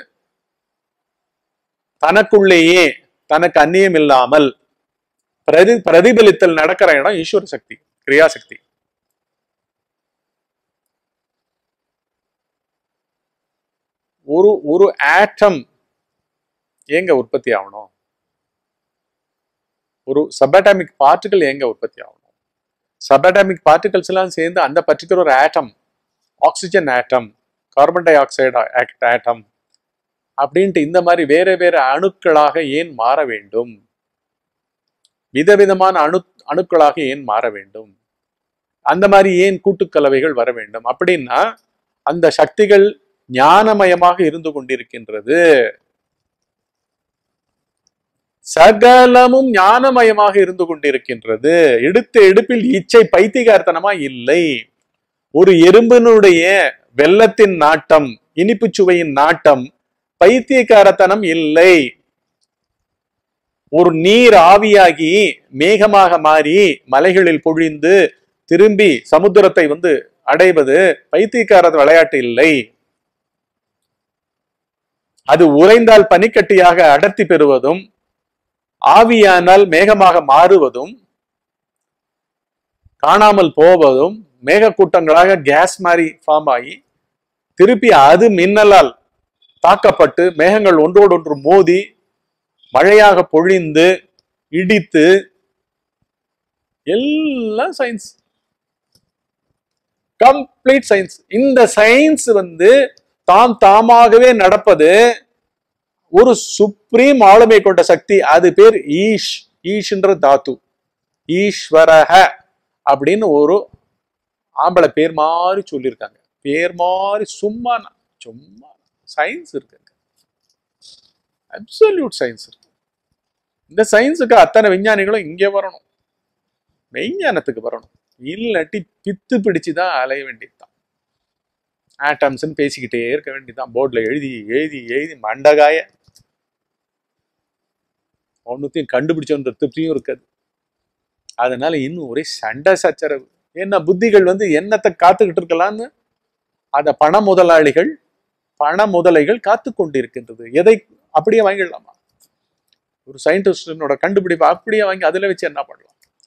தனக்குள்ளேயே தனக்கு அந்நியம் இல்லாமல் பிரதி பிரதிபலித்தல் நடக்கிற இடம் ஈஸ்வர சக்தி கிரியாசக்தி ஒரு ஒரு ஆட்டம் எங்க உற்பத்தி ஆகணும் ஒரு சபடாமிக் பார்ட்டிகல் எங்க உற்பத்தி ஆகணும் சபடாமிக் பார்ட்டிகல்ஸ் எல்லாம் சேர்ந்து அந்த particular atom oxygen atom carbon dioxide atom அப்படின்ட்டு இந்த மாதிரி வேற வேற அணுக்களாக ஏன் மாற வேண்டும் விதவிதமான அணு அணுக்களாக ஏன் மாற வேண்டும் அந்த மாதிரி ஏன் கூட்டுக்கலவைகள் வர வேண்டும் அப்படின்னா அந்த சக்திகள் ஞானமயமாக இருந்து கொண்டிருக்கின்றது சகலமும் ஞானமயமாக இருந்து கொண்டிருக்கின்றது எடுத்த எடுப்பில் இச்சை பைத்திகார்த்தனமா இல்லை ஒரு எறும்பினுடைய வெள்ளத்தின் நாட்டம் இனிப்பு சுவையின் நாட்டம் பைத்தியக்காரத்தனம் இல்லை ஒரு நீர் ஆவியாகி மேகமாக மாறி மலைகளில் பொழிந்து திரும்பி சமுத்திரத்தை வந்து அடைவது பைத்தியக்கார விளையாட்டு இல்லை அது உறைந்தால் பனிக்கட்டியாக அடர்த்தி பெறுவதும் ஆவியானால் மேகமாக மாறுவதும் காணாமல் போவதும் மேகக்கூட்டங்களாக கேஸ் மாதிரி ஃபார்ம் ஆகி திருப்பி அது மின்னலால் தாக்கப்பட்டு மேகங்கள் ஒன்றோடு ஒன்று மோதி மழையாக பொழிந்து இடித்து எல்லாம் சயின்ஸ் கம்ப்ளீட் சயின்ஸ் இந்த சயின்ஸ் வந்து தாம் தாமாகவே நடப்பது ஒரு சுப்ரீம் ஆளுமை கொண்ட சக்தி அது பேர் ஈஷ் ஈஷ்ன்ற தாத்து ஈஸ்வரக அப்படின்னு ஒரு ஆம்பளை பேர் மாதிரி சொல்லியிருக்காங்க பேர் மாதிரி சும்மா நான் சும்மா சயின்ஸ் இருக்குங்க அப்சல்யூட் சயின்ஸ் இருக்கு இந்த சயின்ஸுக்கு அத்தனை விஞ்ஞானிகளும் இங்கே வரணும் மெய்ஞானத்துக்கு வரணும் இல்லாட்டி பித்து பிடிச்சு தான் அலைய வேண்டியதுதான் ஆட்டம்ஸ்ன்னு பேசிக்கிட்டே இருக்க வேண்டியதுதான் போர்டில் எழுதி எழுதி எழுதி மண்டகாய ஒன்றுத்தையும் கண்டுபிடிச்சோன்ற திருப்தியும் இருக்காது அதனால இன்னும் ஒரே சண்டை சச்சரவு என்ன புத்திகள் வந்து என்னத்தை காத்துக்கிட்டு இருக்கலாம்னு அந்த பண முதலாளிகள் பண முதலைகள் காத்து கொண்டிருக்கின்றது எதை அப்படியே வாங்கிடலாமா ஒரு சயின்டிஸ்டனோட கண்டுபிடிப்பு அப்படியே வாங்கி அதுல வச்சு என்ன பண்ணலாம்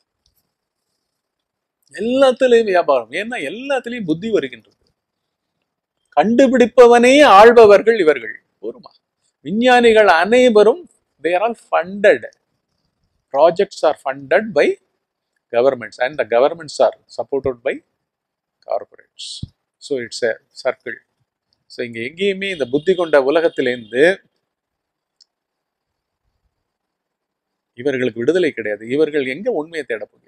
எல்லாத்துலயும் வியாபாரம் ஏன்னா எல்லாத்துலயும் புத்தி வருகின்றது கண்டுபிடிப்பவனே ஆள்பவர்கள் இவர்கள் போருமா விஞ்ஞானிகள் அனைவரும் their all funded projects are funded by governments and the governments are supported by corporates so it's a circle so இங்கே எங்கேயுமே இந்த புத்தி கொண்ட உலகத்திலேருந்து இவர்களுக்கு விடுதலை கிடையாது இவர்கள் எங்க உண்மையை தேட போகிறார்கள்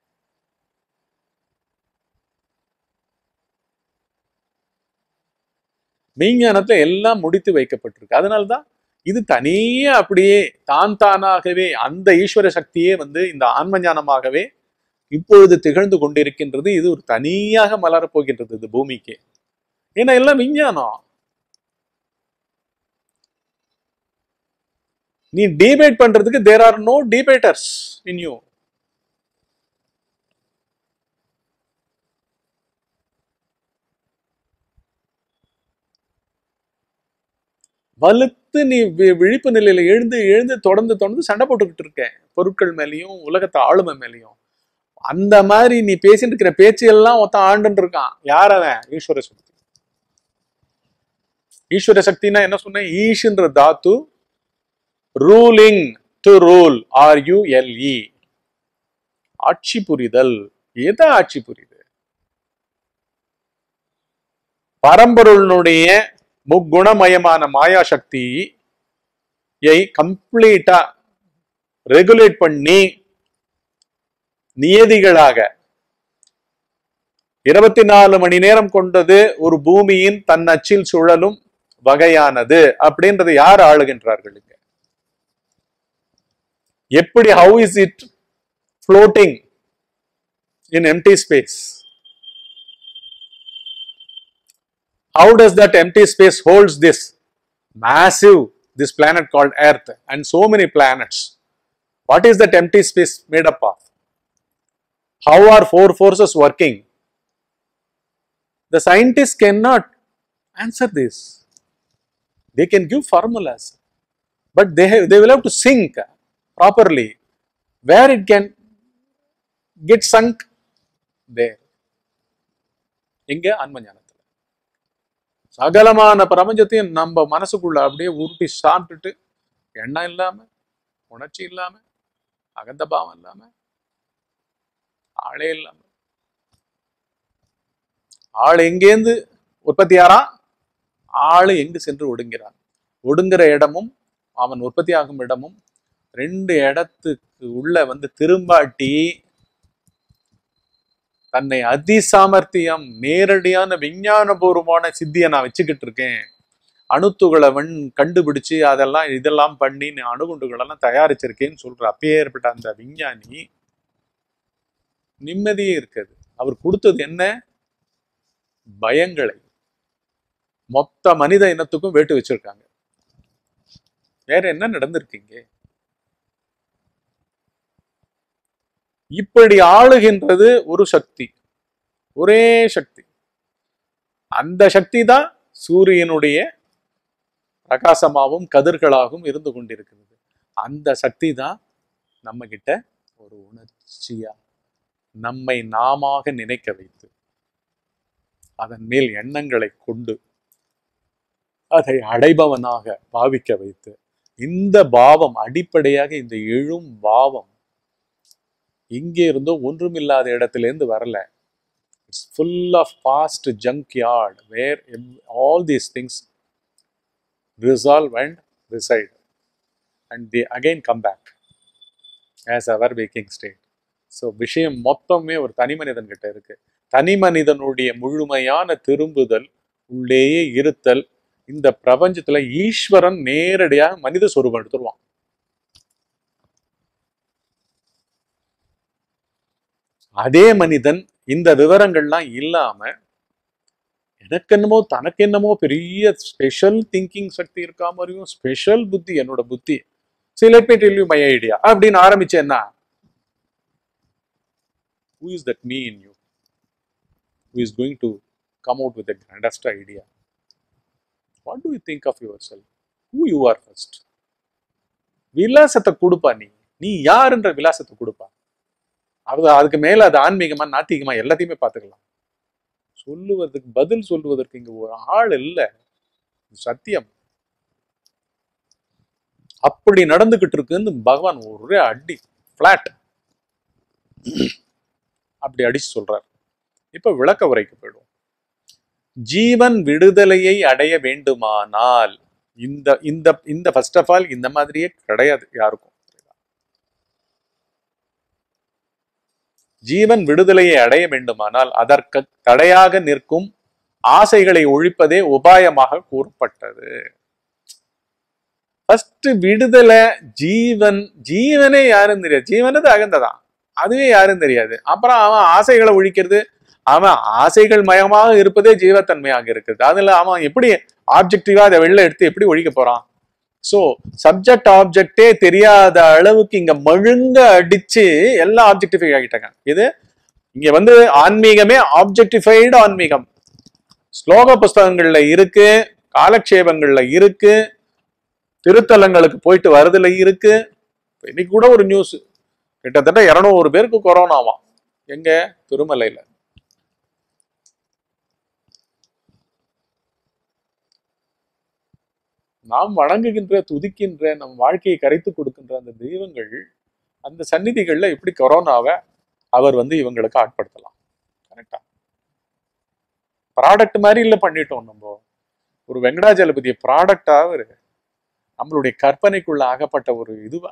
மெய்ஞானத்துல எல்லாம் முடித்து வைக்கப்பட்டிருக்கு அதனால்தான் இது தனியே அப்படியே தான் தானாகவே அந்த ஈஸ்வர சக்தியே வந்து இந்த ஆன்ம ஞானமாகவே இப்பொழுது திகழ்ந்து கொண்டிருக்கின்றது இது ஒரு தனியாக மலரப் போகின்றது இது பூமிக்கு ஏன்னா எல்லாம் விஞ்ஞானம் நீ டிபேட் பண்றதுக்கு there are no debaters in you வலுத்து நீ வி- விழிப்பு நிலையில எழுந்து எழுந்து தொடர்ந்து தொடர்ந்து சண்டை போட்டுக்கிட்டு இருக்க பொருட்கள் மேலயும் உலகத்தை ஆளுமை மேலயும் அந்த மாதிரி நீ பேசிட்டு இருக்கிற பேச்சு எல்லாம் ஒருத்தன் ஆண்டுன்னு இருக்கான் யார் அவன் ஈஸ்வர சக்தி ஈஸ்வர சக்தினா என்ன சொன்னேன் ஈஷ்ன்ற தாத்து ruling to rule are you எல்இ ஆட்சி புரிதல் எதை ஆட்சி புரியுது பரம்பொருளுடைய முக்குணமயமான மாயா சக்தியை கம்ப்ளீட்டா ரெகுலேட் பண்ணி நியதிகளாக இருபத்தி நாலு மணி நேரம் கொண்டது ஒரு பூமியின் தன் அச்சில் சுழலும் வகையானது அப்படின்றதை யார் ஆளுகின்றார்கள் இங்க எப்படி how is it floating in empty space how does that empty space holds this massive this planet called earth and so many planets what is that empty space made up of how are four forces working the scientists cannot answer this they can give formulas but they have, they will have to think properly where it can get sunk there எங்க ஆன்ம ஞானத்துல சகலமான பிரபஞ்சத்தையும் நம்ம மனசுக்குள்ள அப்படியே உருட்டி சாப்பிட்டுட்டு எண்ணம் இல்லாம உணர்ச்சி இல்லாம அகந்த பாவம் இல்லாம ஆளே இல்லாம ஆள் எங்கேந்து உற்பத்தி ஆறா ஆளு எங்கு சென்று ஒடுங்கிறான் ஒடுங்குற இடமும் அவன் உற்பத்தி ஆகும் இடமும் ரெண்டு இடத்துக்கு உள்ள வந்து திரும்பாட்டி தன்னை அதிசாமர்த்தியம் நேரடியான விஞ்ஞானபூர்வமான சித்தியை நான் வச்சுக்கிட்டு இருக்கேன் அணுத்துகளை வன் கண்டுபிடிச்சு அதெல்லாம் இதெல்லாம் பண்ணி நான் அணுகுண்டுகளெல்லாம் தயாரிச்சிருக்கேன்னு சொல்ற அப்பேற்பட்ட அந்த விஞ்ஞானி நிம்மதியே இருக்காது அவர் கொடுத்தது என்ன பயங்களை மொத்த மனித இனத்துக்கும் வேட்டு வச்சிருக்காங்க வேற என்ன நடந்திருக்கீங்க இப்படி ஆளுகின்றது ஒரு சக்தி ஒரே சக்தி அந்த சக்தி தான் சூரியனுடைய பிரகாசமாகவும் கதிர்களாகவும் இருந்து கொண்டிருக்கிறது அந்த சக்தி தான் நம்ம கிட்ட ஒரு உணர்ச்சியா நம்மை நாமாக நினைக்க வைத்து அதன் மேல் எண்ணங்களை கொண்டு அதை அடைபவனாக பாவிக்க வைத்து இந்த பாவம் அடிப்படையாக இந்த எழும் பாவம் எங்கே இருந்தோ ஒன்றுமில்லாத இடத்திலிருந்து வரல it's full of past junkyard where all these things resolve and reside and the again come back as our waking state so விஷயம் மொத்தமே ஒரு தனி மனிதன் கிட்ட இருக்கு தனி மனிதனுடைய முழுமையான திரும்புதல் உள்ளேயே இருத்தல் இந்த பிரபஞ்சத்துல ஈஸ்வரன் நேரடியாக மனித சொரூபம் எடுத்துருவான் அதே மனிதன் இந்த விவரங்கள்லாம் இல்லாம எனக்கு என்னமோ தனக்கு என்னமோ பெரிய ஸ்பெஷல் திங்கிங் சக்தி இருக்கா மாதிரியும் ஸ்பெஷல் புத்தி என்னோட புத்தி சரி let me tell you my idea அப்படின்னு ஆரம்பிச்சேன்னா who is that me in you who is going to come out with the grandest idea what do you think of yourself who you are first விலாசத்தை கொடுப்பா நீ நீ யாருன்ற விலாசத்தை கொடுப்பா அது அதுக்கு மேல அது ஆன்மீகமா நாத்திகமா எல்லாத்தையுமே பார்த்துக்கலாம் சொல்லுவதற்கு பதில் சொல்லுவதற்கு இங்க ஒரு ஆள் இல்ல இது சத்தியம் அப்படி நடந்துகிட்டு இருக்குன்னு பகவான் ஒரே அடி பிளாட் அப்படி அடிச்சு சொல்றார் இப்ப விளக்க உரைக்கு போயிடுவோம் ஜீவன் விடுதலையை அடைய வேண்டுமானால் இந்த இந்த இந்த ஃபர்ஸ்ட் ஆஃப் ஆல் இந்த மாதிரியே கிடையாது யாருக்கும் ஜீவன் விடுதலையை அடைய வேண்டுமானால் அதற்கு தடையாக நிற்கும் ஆசைகளை ஒழிப்பதே உபாயமாக கூறப்பட்டது ஃபர்ஸ்ட் விடுதலை ஜீவன் ஜீவனே யாரும் தெரியாது ஜீவனது அகந்ததான் அதுவே யாரும் தெரியாது அப்புறம் அவன் ஆசைகளை ஒழிக்கிறது அவன் ஆசைகள் மயமாக இருப்பதே ஜீவத்தன்மையாக இருக்குது அதுல அவன் எப்படி ஆப்ஜெக்டிவா அதை வெளில எடுத்து எப்படி ஒழிக்க போறான் சோ சப்ஜெக்ட் ஆப்ஜெக்டே தெரியாத அளவுக்கு இங்க மழுங்க அடிச்சு எல்லாம் ஆப்ஜெக்டிஃபை ஆகிட்டாங்க இது இங்க வந்து ஆன்மீகமே ஆப்ஜெக்டிஃபைடு ஆன்மீகம் ஸ்லோக புஸ்தகங்கள்ல இருக்கு காலக்ஷேபங்கள்ல இருக்கு திருத்தலங்களுக்கு போயிட்டு வரதுல இருக்கு இன்னைக்கு கூட ஒரு நியூஸ் கிட்டத்தட்ட இருநூறு பேருக்கு கொரோனாவாம் எங்க திருமலையில நாம் வணங்குகின்ற துதிக்கின்ற நம் வாழ்க்கையை கரைத்து கொடுக்கின்ற அந்த தெய்வங்கள் அந்த சந்நிதிகள்ல எப்படி கொரோனாவை அவர் வந்து இவங்களுக்கு ஆட்படுத்தலாம் கரெக்டா ப்ராடக்ட் மாதிரி இல்லை பண்ணிட்டோம் நம்ம ஒரு வெங்கடாஜலபதிய ப்ராடக்டா ஒரு நம்மளுடைய கற்பனைக்குள்ள ஆகப்பட்ட ஒரு இதுவா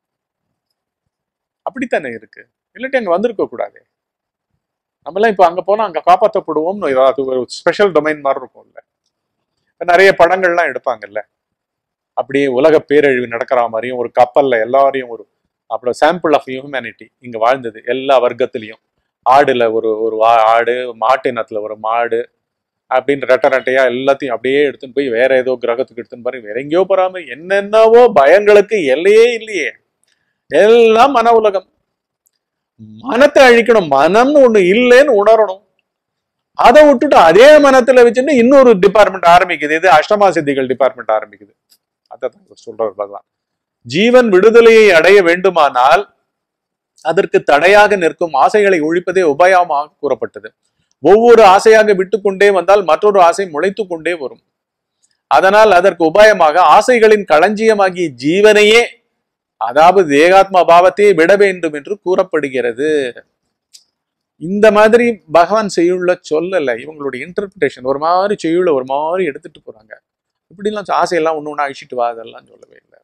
அப்படித்தானே இருக்கு இல்லாட்டி அங்க வந்திருக்க கூடாது நம்மளாம் இப்போ அங்க போனா அங்க காப்பாற்றப்படுவோம்னு ஏதாவது ஒரு ஸ்பெஷல் டொமைன் மாதிரி இருக்கும்ல இப்ப நிறைய படங்கள்லாம் எடுப்பாங்கல்ல அப்படியே உலக பேரழிவு நடக்கிற மாதிரியும் ஒரு கப்பல்ல எல்லாரையும் ஒரு அப்புறம் சாம்பிள் ஆஃப் ஹியூமனிட்டி இங்க வாழ்ந்தது எல்லா வர்க்கத்திலையும் ஆடுல ஒரு ஒரு வா- ஆடு மாட்டு இனத்துல ஒரு மாடு அப்படின்னு ரெட்டை ரெட்டையா எல்லாத்தையும் அப்படியே எடுத்துன்னு போய் வேற ஏதோ கிரகத்துக்கு எடுத்துன்னு போய் வேற எங்கேயோ போறாம என்னென்னவோ பயங்களுக்கு எல்லையே இல்லையே எல்லாம் மன உலகம் மனத்தை அழிக்கணும் மனம்னு ஒண்ணு இல்லைன்னு உணரணும் அதை விட்டுட்டு அதே மனத்துல வச்சுட்டு இன்னொரு டிபார்ட்மெண்ட் ஆரம்பிக்குது இது அஷ்டமா சித்திகள் டிபார்ட்மெண்ட் ஆரம்பிக்குது அதான் சொல்றார் பகவான் ஜீவன் விடுதலையை அடைய வேண்டுமானால் அதற்கு தடையாக நிற்கும் ஆசைகளை ஒழிப்பதே உபாயமாக கூறப்பட்டது ஒவ்வொரு ஆசையாக விட்டுக்கொண்டே வந்தால் மற்றொரு ஆசை முளைத்து கொண்டே வரும் அதனால் அதற்கு உபாயமாக ஆசைகளின் களஞ்சியமாகிய ஜீவனையே அதாவது தேகாத்மா பாவத்தையே விட வேண்டும் என்று கூறப்படுகிறது இந்த மாதிரி பகவான் செய்யுள்ள சொல்லல இவங்களுடைய இன்டர்பிரிட்டேஷன் ஒரு மாதிரி செய்யுள்ள ஒரு மாதிரி எடுத்துட்டு போறாங்க இப்படிலாம் ஆசையெல்லாம் ஒண்ணு ஒண்ணா அழிச்சிட்டு வா அதெல்லாம் சொல்லவே இல்லை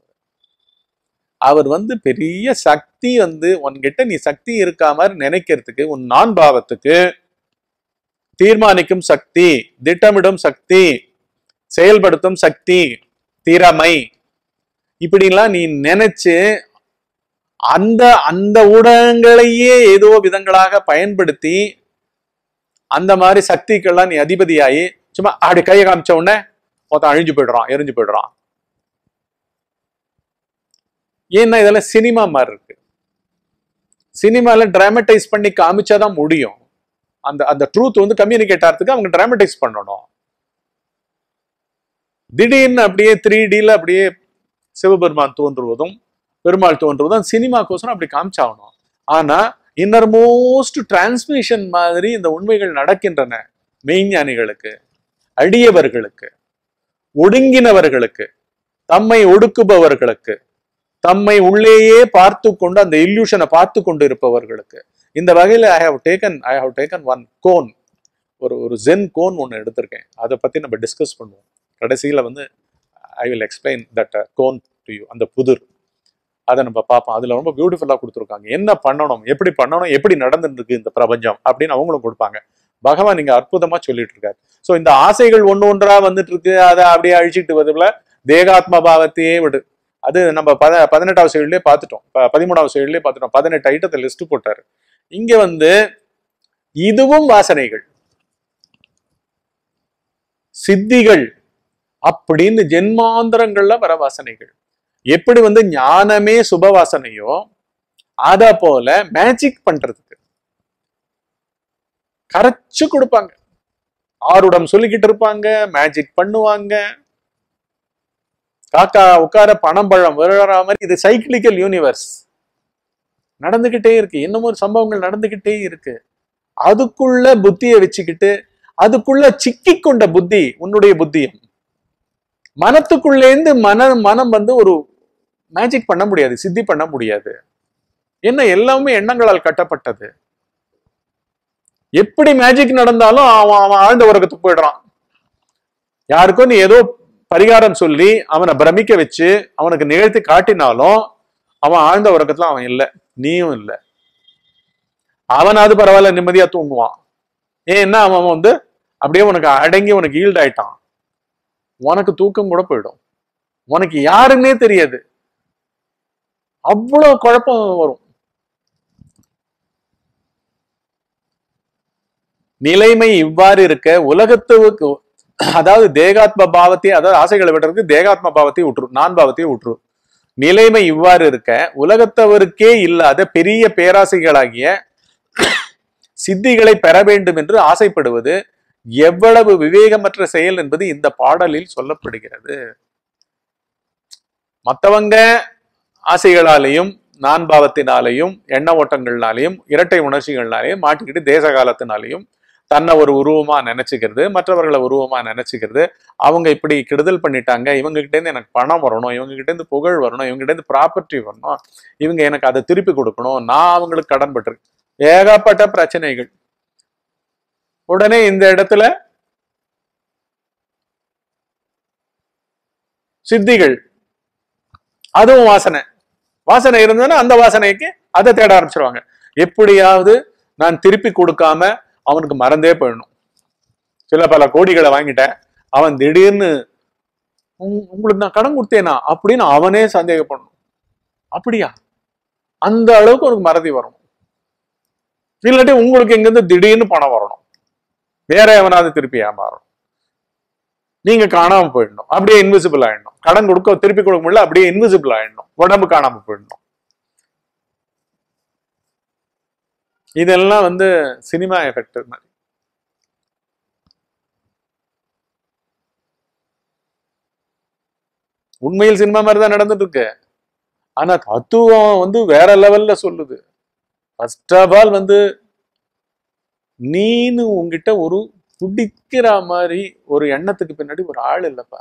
அவர் வந்து பெரிய சக்தி வந்து உன்கிட்ட நீ சக்தி இருக்கா மாதிரி நினைக்கிறதுக்கு உன் நான் பாவத்துக்கு தீர்மானிக்கும் சக்தி திட்டமிடும் சக்தி செயல்படுத்தும் சக்தி திறமை இப்படிலாம் நீ நினைச்சு அந்த அந்த ஊடகங்களையே ஏதோ விதங்களாக பயன்படுத்தி அந்த மாதிரி சக்திக்கெல்லாம் நீ அதிபதியாகி சும்மா அப்படி கையை காமிச்ச உடனே ஒருத்தன் அழிஞ்சு போயிடுறான் எரிஞ்சு போயிடுறான் ஏன்னா இதெல்லாம் சினிமா மாதிரி இருக்கு சினிமால டிராமடைஸ் பண்ணி காமிச்சாதான் முடியும் அந்த அந்த ட்ரூத் வந்து கம்யூனிகேட் ஆகிறதுக்கு அவங்க டிராமடைஸ் பண்ணணும் திடீர்னு அப்படியே த்ரீ டில அப்படியே சிவபெருமான் தோன்றுவதும் பெருமாள் தோன்றுவதும் சினிமாக்கோசரம் அப்படி காமிச்சாகணும் ஆனா இன்னர் மோஸ்ட் டிரான்ஸ்மிஷன் மாதிரி இந்த உண்மைகள் நடக்கின்றன மெய்ஞானிகளுக்கு அடியவர்களுக்கு ஒடுங்கினவர்களுக்கு தம்மை ஒடுக்குபவர்களுக்கு தம்மை உள்ளேயே பார்த்து கொண்டு அந்த இல்யூஷனை பார்த்து கொண்டு இருப்பவர்களுக்கு இந்த வகையில I have taken I have taken one koan ஒரு ஒரு ஜென் கோன் ஒன்று எடுத்திருக்கேன் அதை பத்தி நம்ம டிஸ்கஸ் பண்ணுவோம் கடைசியில வந்து I will explain that koan to you அந்த புதிர் அதை நம்ம பார்ப்போம் அதுல ரொம்ப பியூட்டிஃபுல்லா கொடுத்துருக்காங்க என்ன பண்ணணும் எப்படி பண்ணணும் எப்படி நடந்துட்டு இருக்கு இந்த பிரபஞ்சம் அப்படின்னு அவங்களும் கொடுப்பாங்க பகவான் இங்க அற்புதமா சொல்லிட்டு இருக்காரு சோ இந்த ஆசைகள் ஒண்ணு ஒன்றா வந்துட்டு இருக்கு அதை அப்படியே அழிச்சிட்டு வருதுல தேகாத்ம பாவத்தையே விடு அது நம்ம பத பதினெட்டாவது சைடுலயே பார்த்துட்டோம் ப- பதிமூணாவது சைடுலயே பார்த்துட்டோம் பதினெட்டு ஐட்டத்தை லிஸ்ட் போட்டாரு இங்க வந்து இதுவும் வாசனைகள் சித்திகள் அப்படின்னு ஜென்மாந்தரங்கள்ல வர வாசனைகள் எப்படி வந்து ஞானமே சுப வாசனையோ அத போல மேஜிக் பண்றதுக்கு கரைச்சு கொடுப்பாங்க ஆருடம் சொல்லிக்கிட்டு இருப்பாங்க மேஜிக் பண்ணுவாங்க காக்கா உட்கார பணம் பழம் விழுற மாதிரி இது சைக்கிளிக்கல் யூனிவர்ஸ் நடந்துகிட்டே இருக்கு இன்னமும் சம்பவங்கள் நடந்துகிட்டே இருக்கு அதுக்குள்ள புத்தியை வச்சுக்கிட்டு அதுக்குள்ள சிக்கி கொண்ட புத்தி உன்னுடைய புத்தியம் மனத்துக்குள்ளேந்து மன மனம் வந்து ஒரு மேஜிக் பண்ண முடியாது சித்தி பண்ண முடியாது என்ன எல்லாமே எண்ணங்களால் கட்டப்பட்டது எப்படி மேஜிக் நடந்தாலும் அவன் அவன் ஆழ்ந்த உறக்கத்துக்கு போயிடுறான் யாருக்கோ நீ ஏதோ பரிகாரம் சொல்லி அவனை பிரமிக்க வச்சு அவனுக்கு நிகழ்த்தி காட்டினாலும் அவன் ஆழ்ந்த உறக்கத்துல அவன் இல்லை நீயும் இல்லை அவனாவது பரவாயில்ல நிம்மதியா தூங்குவான் ஏன்னா அவன் வந்து அப்படியே உனக்கு அடங்கி உனக்கு ஈல்ட் ஆயிட்டான் உனக்கு தூக்கம் கூட போயிடும் உனக்கு யாருன்னே தெரியாது அவ்வளவு குழப்பம் வரும் நிலைமை இவ்வாறு இருக்க உலகத்துக்கு அதாவது தேகாத்ம பாவத்தை அதாவது ஆசைகளை விடுறதுக்கு தேகாத்ம பாவத்தை விட்டுரு நான் பாவத்தை விட்டுரு நிலைமை இவ்வாறு இருக்க உலகத்தவருக்கே இல்லாத பெரிய பேராசைகளாகிய சித்திகளை பெற வேண்டும் என்று ஆசைப்படுவது எவ்வளவு விவேகமற்ற செயல் என்பது இந்த பாடலில் சொல்லப்படுகிறது மத்தவங்க ஆசைகளாலேயும் நான் பாவத்தினாலேயும் எண்ண ஓட்டங்கள்னாலையும் இரட்டை உணர்ச்சிகள்னாலையும் மாட்டிக்கிட்டு தேச காலத்தினாலையும் தன்னை ஒரு உருவமா நினைச்சுக்கிறது மற்றவர்களை உருவமா நினைச்சுக்கிறது அவங்க இப்படி கெடுதல் பண்ணிட்டாங்க இவங்க கிட்ட இருந்து எனக்கு பணம் வரணும் இவங்க கிட்ட இருந்து புகழ் வரணும் இவங்க கிட்ட இருந்து ப்ராப்பர்ட்டி வரணும் இவங்க எனக்கு அதை திருப்பி கொடுக்கணும் நான் அவங்களுக்கு கடன் பட்டிருக்கேன் ஏகப்பட்ட பிரச்சனைகள் உடனே இந்த இடத்துல சித்திகள் அதுவும் வாசனை வாசனை இருந்ததுன்னா அந்த வாசனைக்கு அதை தேட ஆரம்பிச்சிருவாங்க எப்படியாவது நான் திருப்பி கொடுக்காம அவனுக்கு மறந்தே போயிடணும் சில பல கோடிகளை வாங்கிட்டேன் அவன் திடீர்னு "உங்- உங்களுக்கு நான் கடன் கொடுத்தேனா அப்படின்னு அவனே சந்தேகப்படணும் அப்படியா அந்த அளவுக்கு உனக்கு மறதி வரணும் இல்லாட்டி உங்களுக்கு எங்கிருந்து திடீர்னு பணம் வரணும் வேற எவனாவது திருப்பி ஏமாறணும் நீங்க காணாம போயிடணும் அப்படியே இன்விசிபிள் ஆயிடணும் கடன் கொடுக்க திருப்பி கொடுக்க முடியல அப்படியே இன்விசிபிள் ஆயிடணும் உடம்பு காணாம போயிடணும் இதெல்லாம் வந்து சினிமா எஃபெக்ட் மாதிரி உண்மையில் சினிமா மாதிரி தான் நடந்துட்டு இருக்கு ஆனா தத்துவம் வந்து வேற லெவல்ல சொல்லுது ஃபர்ஸ்ட் ஆஃப் ஆல் வந்து நீனு உன்கிட்ட ஒரு பிடிக்கிற மாதிரி ஒரு எண்ணத்துக்கு பின்னாடி ஒரு ஆள் இல்லப்பா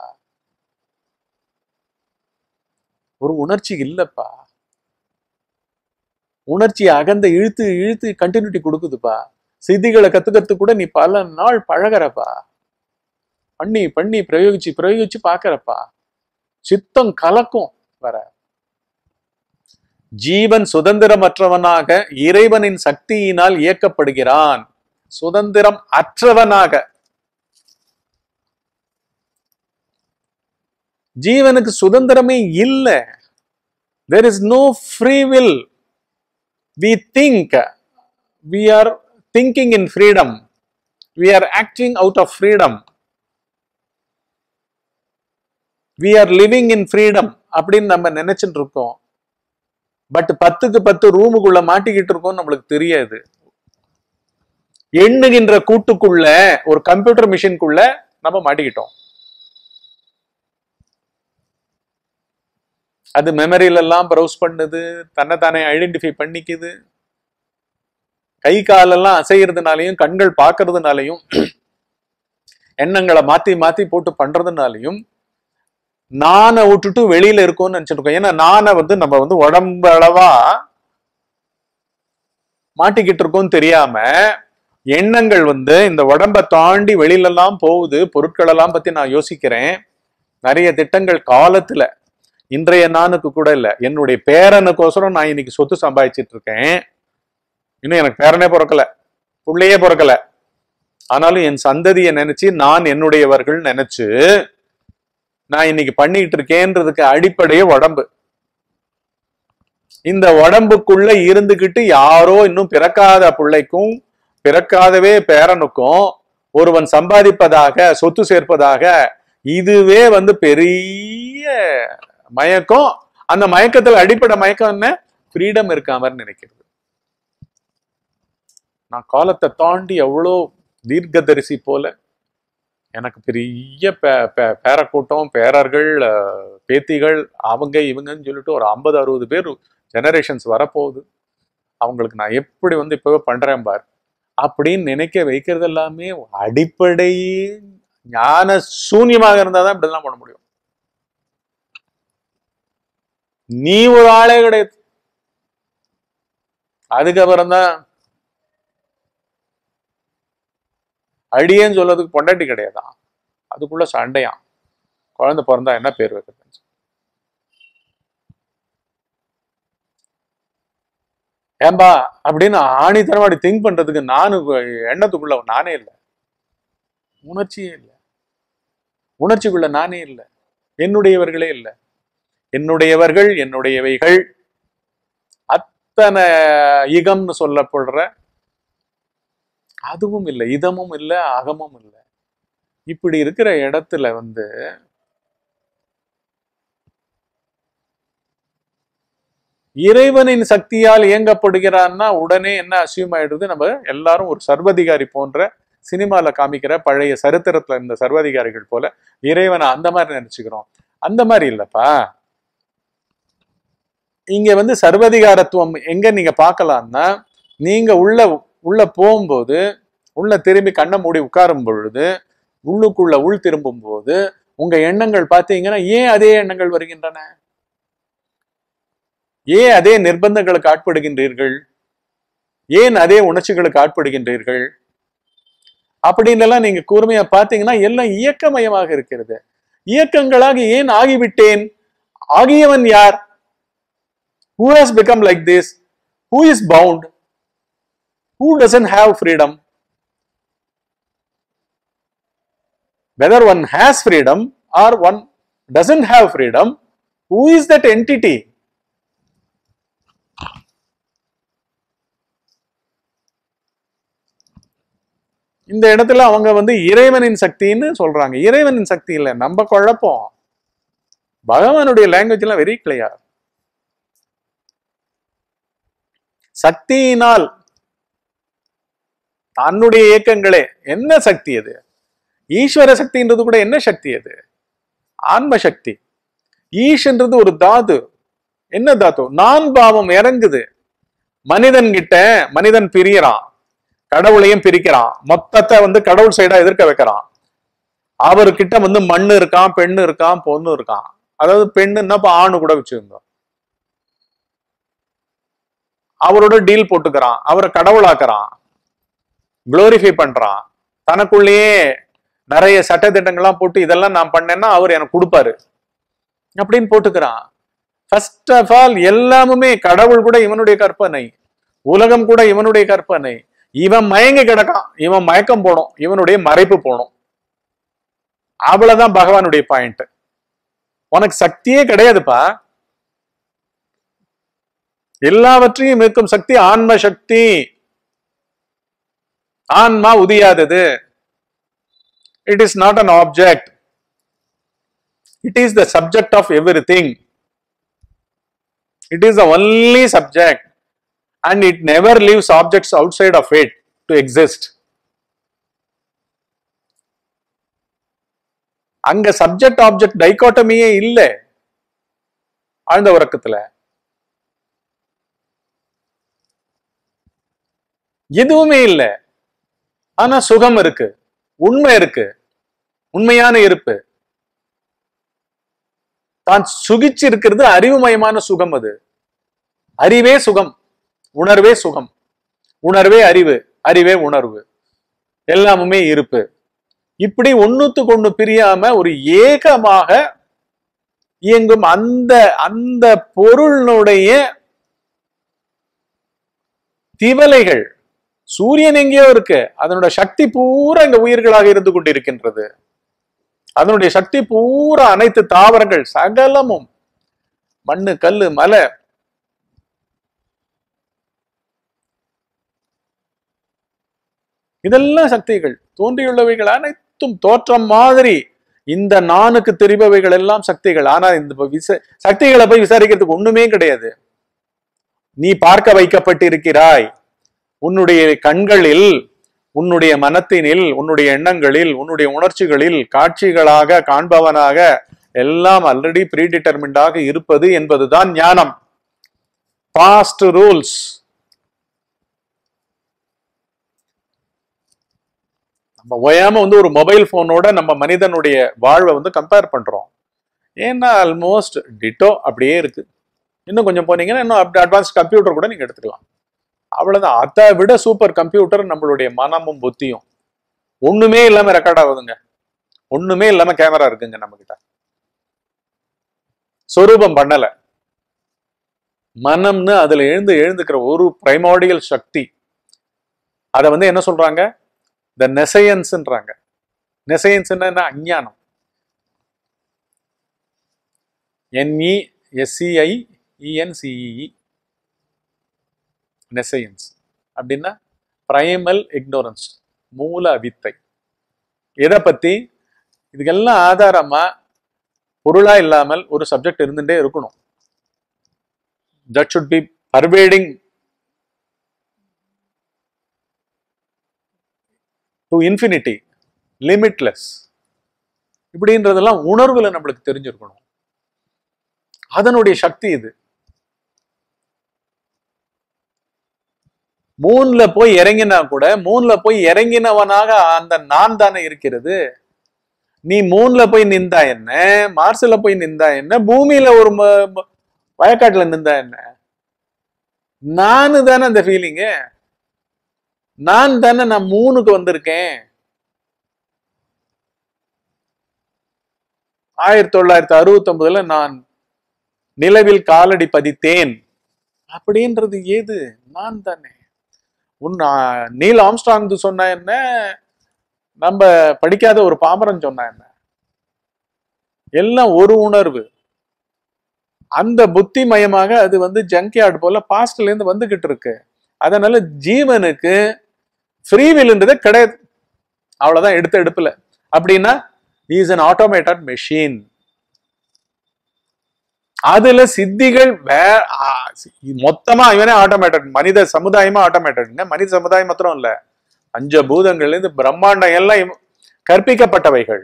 ஒரு உணர்ச்சி இல்லப்பா உணர்ச்சி அகந்த இழுத்து இழுத்து கண்டினியூட்டி கொடுக்குதுப்பா செய்திகளை கத்துக்கிறதுக்கு கூட நீ பல நாள் பழகுறப்பா பண்ணி பண்ணி பிரயோகிச்சு பிரயோகிச்சு பாக்குறப்பா சித்தம் கலக்கும் வர ஜீவன் சுதந்திரமற்றவனாக இறைவனின் சக்தியினால் இயக்கப்படுகிறான் சுதந்திரம் அற்றவனாக ஜீவனுக்கு சுதந்திரமே இல்லை there is no free will we think we are thinking in freedom we are acting out of freedom we are living in freedom அப்படின்னு நம்ம நினைச்சிட்டு இருக்கோம் பட் பத்துக்கு பத்து ரூமுக்குள்ள மாட்டிக்கிட்டு இருக்கோம் நம்மளுக்கு தெரியாது எண்ணுகின்ற கூட்டுக்குள்ள ஒரு கம்ப்யூட்டர் மிஷின்குள்ள நம்ம மாட்டிக்கிட்டோம் அது மெமரியில எல்லாம் ப்ரௌஸ் பண்ணுது தன்னைத்தானே ஐடென்டிஃபை பண்ணிக்குது கை காலெல்லாம் அசைகிறதுனாலையும் கண்கள் பார்க்கறதுனாலையும் எண்ணங்களை மாத்தி மாத்தி போட்டு பண்றதுனாலையும் நானை விட்டுட்டு வெளியில இருக்கோம்னு நினைச்சிட்டு இருக்கோம் ஏன்னா நானை வந்து நம்ம வந்து உடம்பு அளவா மாட்டிக்கிட்டு இருக்கோம் தெரியாம எண்ணங்கள் வந்து இந்த உடம்ப தாண்டி வெளியில எல்லாம் போகுது பொருட்கள் எல்லாம் பத்தி நான் யோசிக்கிறேன் நிறைய திட்டங்கள் காலத்துல இன்றைய நானுக்கு கூட இல்ல என்னுடைய பேரனுக்கோசரம் நான் இன்னைக்கு சொத்து சம்பாதிச்சிட்டு இருக்கேன் இன்னும் எனக்கு பேரனே பிறக்கல புள்ளையே பிறக்கல ஆனாலும் என் சந்ததியை நினைச்சு நான் என்னுடையவர்கள் நினைச்சு நான் இன்னைக்கு பண்ணிட்டு இருக்கேன்றதுக்கு அடிப்படையே உடம்பு இந்த உடம்புக்குள்ள இருந்துகிட்டு யாரோ இன்னும் பிறக்காத பிள்ளைக்கும் பிறக்காதவே பேரனுக்கும் ஒருவன் சம்பாதிப்பதாக சொத்து சேர்ப்பதாக இதுவே வந்து பெரிய மயக்கம் அந்த மயக்கத்துல அடிப்படை மயக்கம் என்ன ஃப்ரீடம் இருக்காமன்னு நினைக்கிறது நான் காலத்தை தாண்டி எவ்வளோ தீர்க்கதரிசி போல எனக்கு பெரிய பே- பே- பேரக்கூட்டம் பேரர்கள் அஹ், பேத்திகள் அவங்க இவங்கன்னு சொல்லிட்டு ஒரு ஐம்பது அறுபது பேர் ஜெனரேஷன்ஸ் வரப்போகுது அவங்களுக்கு நான் எப்படி வந்து இப்பவே பண்றேன் பார் அப்படின்னு நினைக்க வைக்கிறது எல்லாமே அடிப்படை ஞான சூன்யமாக இருந்தாதான் இப்படிலாம் பண்ண முடியும் நீ ஒரு ஆளே கிடையாது அதுக்கப்புறம் தான் அடியேன்னு சொல்றதுக்கு பொண்டாட்டி கிடையாதான் அதுக்குள்ள சண்டையாம் குழந்தை பிறந்தா என்ன பேர் வைக்கிறது ஏம்பா அப்படின்னு ஆணித்தனமா அப்படி திங்க் பண்றதுக்கு நானு எண்ணத்துக்குள்ள நானே இல்லை உணர்ச்சியே இல்லை உணர்ச்சிக்குள்ள நானே இல்லை என்னுடையவர்களே இல்லை என்னுடையவர்கள் என்னுடையவைகள் அத்தனை இகம்னு சொல்லப்படுற அதுவும் இல்லை இதமும் இல்லை அகமும் இல்லை இப்படி இருக்கிற இடத்துல வந்து இறைவனின் சக்தியால் இயங்கப்படுகிறான்னா உடனே என்ன அசியூம் ஆயிடுது நம்ம எல்லாரும் ஒரு சர்வதிகாரி போன்ற சினிமால காமிக்கிற பழைய சரித்திரத்துல இருந்த சர்வாதிகாரிகள் போல இறைவனை அந்த மாதிரி நினைச்சுக்கிறோம் அந்த மாதிரி இல்லப்பா இங்க வந்து சர்வதிகாரத்துவம் எங்க நீங்க பார்க்கலாம்னா நீங்க உள்ள உள்ள போகும்போது உள்ள திரும்பி கண்ணை மூடி உட்காரும் பொழுது உள்ளுக்குள்ள உள் திரும்பும் போது உங்க எண்ணங்கள் பார்த்தீங்கன்னா ஏன் அதே எண்ணங்கள் வருகின்றன ஏன் அதே நிர்பந்தங்களுக்கு ஆட்படுகின்றீர்கள் ஏன் அதே உணர்ச்சிகளுக்கு ஆட்படுகின்றீர்கள் அப்படின்னு எல்லாம் நீங்க கூர்மையா பார்த்தீங்கன்னா எல்லாம் இயக்கமயமாக இருக்கிறது இயக்கங்களாக ஏன் ஆகிவிட்டேன் ஆகியவன் யார் who has become like this who is bound who doesn't have freedom whether one has freedom or one doesn't have freedom who is that entity இந்த இடத்துல அவங்க வந்து இறைவனின் சக்தின்னு சொல்றாங்க இறைவனின் சக்தி இல்லை நம்ம குழப்பம் பகவானுடைய லாங்குவேஜ் எல்லாம் வெரி கிளியர் சக்தியினால் தன்னுடைய இயக்கங்களே என்ன சக்தி அது ஈஸ்வர சக்தின்றது கூட என்ன சக்தி அது ஆன்ம சக்தி ஈஷ்ன்றது ஒரு தாது என்ன தாத்து நான் பாவம் இறங்குது மனிதன் கிட்ட மனிதன் பிரியறான் கடவுளையும் பிரிக்கிறான் மொத்தத்தை வந்து கடவுள் சைடா எதிர்க்க வைக்கிறான் அவர்கிட்ட வந்து மண்ணு இருக்கான் பெண்ணு இருக்கான் பொண்ணு இருக்கான் அதாவது பெண்ணுன்னா இப்ப ஆணு கூட வச்சுருந்தோம் அவரோட டீல் போட்டுக்கிறான் அவரை கடவுளாக்குறான் குளோரிஃபை பண்றான் தனக்குள்ளேயே நிறைய சட்டத்திட்டங்கள்லாம் போட்டு இதெல்லாம் நான் பண்ணேன்னா அவர் எனக்கு கொடுப்பாரு அப்படின்னு போட்டுக்கிறான் ஃபர்ஸ்ட் ஆஃப் ஆல் எல்லாமுமே கடவுள் கூட இவனுடைய கற்பனை உலகம் கூட இவனுடைய கற்பனை இவன் மயங்கி கிடக்கான் இவன் மயக்கம் போடும் இவனுடைய மறைப்பு போடும் அவ்வளவுதான் பகவானுடைய பாயிண்ட் உனக்கு சக்தியே கிடையாதுப்பா எல்லாவற்றையும் இருக்கும் சக்தி ஆன்ம சக்தி ஆன்மா உதியாதது it is not an object it is the subject of everything it is the only subject and it never leaves objects outside of it to exist அங்க சப்ஜெக்ட் ஆப்ஜெக்ட் டைகாட்டமியே இல்லை ஆழ்ந்த உறக்கத்துல எதுவுமே இல்லை ஆனா சுகம் இருக்கு உண்மை இருக்கு உண்மையான இருப்பு தான் சுகிச்சு இருக்கிறது அறிவுமயமான சுகம் அது அறிவே சுகம் உணர்வே சுகம் உணர்வே அறிவு அறிவே உணர்வு எல்லாமுமே இருப்பு இப்படி ஒண்ணுத்துக்கு ஒண்ணு பிரியாம ஒரு ஏகமாக இயங்கும் அந்த அந்த பொருளினுடைய திவலைகள் சூரியன் எங்கேயோ இருக்கு அதனோட சக்தி பூரா இங்க உயிர்களாக இருந்து கொண்டிருக்கின்றது அதனுடைய சக்தி பூரா அனைத்து தாவரங்கள் சகலமும் மண்ணு கல்லு மலை இதெல்லாம் சக்திகள் தோன்றியுள்ளவைகள் அனைத்தும் தோற்றம் மாதிரி இந்த நானுக்கு தெரிபவைகள் எல்லாம் சக்திகள் ஆனா இந்த விச சக்திகளை போய் விசாரிக்கிறதுக்கு ஒண்ணுமே கிடையாது நீ பார்க்க வைக்கப்பட்டிருக்கிறாய் உன்னுடைய கண்களில் உன்னுடைய மனத்தினில் உன்னுடைய எண்ணங்களில் உன்னுடைய உணர்ச்சிகளில் காட்சிகளாக காண்பவனாக எல்லாம் ஆல்ரெடி ப்ரீடிட்டர்மெண்டாக இருப்பது என்பதுதான் ஞானம் பாஸ்ட் ரூல்ஸ் நம்ம ஓயாம வந்து ஒரு மொபைல் போனோட நம்ம மனிதனுடைய வாழ்வை வந்து கம்பேர் பண்றோம் ஏன்னா ஆல்மோஸ்ட் டிட்டோ அப்படியே இருக்கு இன்னும் கொஞ்சம் போனீங்கன்னா இன்னும் அட்வான்ஸ்ட் கம்ப்யூட்டர் கூட நீங்க எடுத்துக்கலாம் அவ்வளவுதான் அதை விட சூப்பர் கம்ப்யூட்டர் நம்மளுடைய மனமும் புத்தியும் ஒண்ணுமே இல்லாம ரெக்கார்ட் ஆகுதுங்க ஒண்ணுமே இல்லாம கேமரா இருக்குங்க நம்ம கிட்ட சொரூபம் பண்ணல மனம்னு அதுல எழுந்து எழுந்துக்கிற ஒரு பிரைமாடியல் சக்தி அதை வந்து என்ன சொல்றாங்க த நெசையன்ஸ்ன்றாங்க நெசையன்ஸ் என்ன அஞ்ஞானம் என்இ எஸ்சிஐ இஎன்சிஇஇ நெசையன்ஸ் அப்படின்னா பிரைமல் இக்னோரன்ஸ் மூல அவித்தை எதை பத்தி இதுக்கெல்லாம் ஆதாரமா பொருளா இல்லாமல் ஒரு சப்ஜெக்ட் இருந்துட்டே இருக்கணும் that should be pervading to infinity limitless இப்படின்றதெல்லாம் உணர்வுல நம்மளுக்கு தெரிஞ்சிருக்கணும் அதனுடைய சக்தி இது மூன்ல போய் இறங்கினா கூட மூன்ல போய் இறங்கினவனாக அந்த நான் தானே இருக்கிறது நீ மூன்ல போய் நின்றா என்ன மார்ஸ்ல போய் நின்றா என்ன பூமியில ஒரு ம- ம- வயக்காட்டுல நின்றா என்ன நானு தானே அந்த ஃபீலிங்கு நான் தானே நான் மூணுக்கு வந்திருக்கேன் ஆயிரத்தி தொள்ளாயிரத்தி அறுபத்தி ஒன்பதுல நான் நிலவில் காலடி பதித்தேன் அப்படின்றது ஏது நான் தானே உன் ஆ, நீல் ஆம்ஸ்டாங் சொன்னா என்ன நம்ம படிக்காத ஒரு பாமரன் சொன்னா என்ன எல்லாம் ஒரு உணர்வு அந்த புத்தி மயமாக அது வந்து ஜங்க்யார்டு போல பாஸ்ட்ல இருந்து வந்துகிட்டு இருக்கு அதனால ஜீவனுக்கு ஃப்ரீவில்ன்றதே கிடையாது அவ்வளவுதான் எடுத்த எடுப்புல அப்படின்னா இஸ் an automated மெஷின் அதுல சித்திகள் வே ஆ, சி- மொத்தமா இவனே ஆட்டோமேட்டட் மனித சமுதாயமா ஆட்டோமேட்டட்ங்க மனித சமுதாயம் மாத்திரம் இல்ல பஞ்சபூதங்கள்ல இருந்து பிரம்மாண்டம் எல்லாம் இவ- கற்பிக்கப்பட்டவைகள்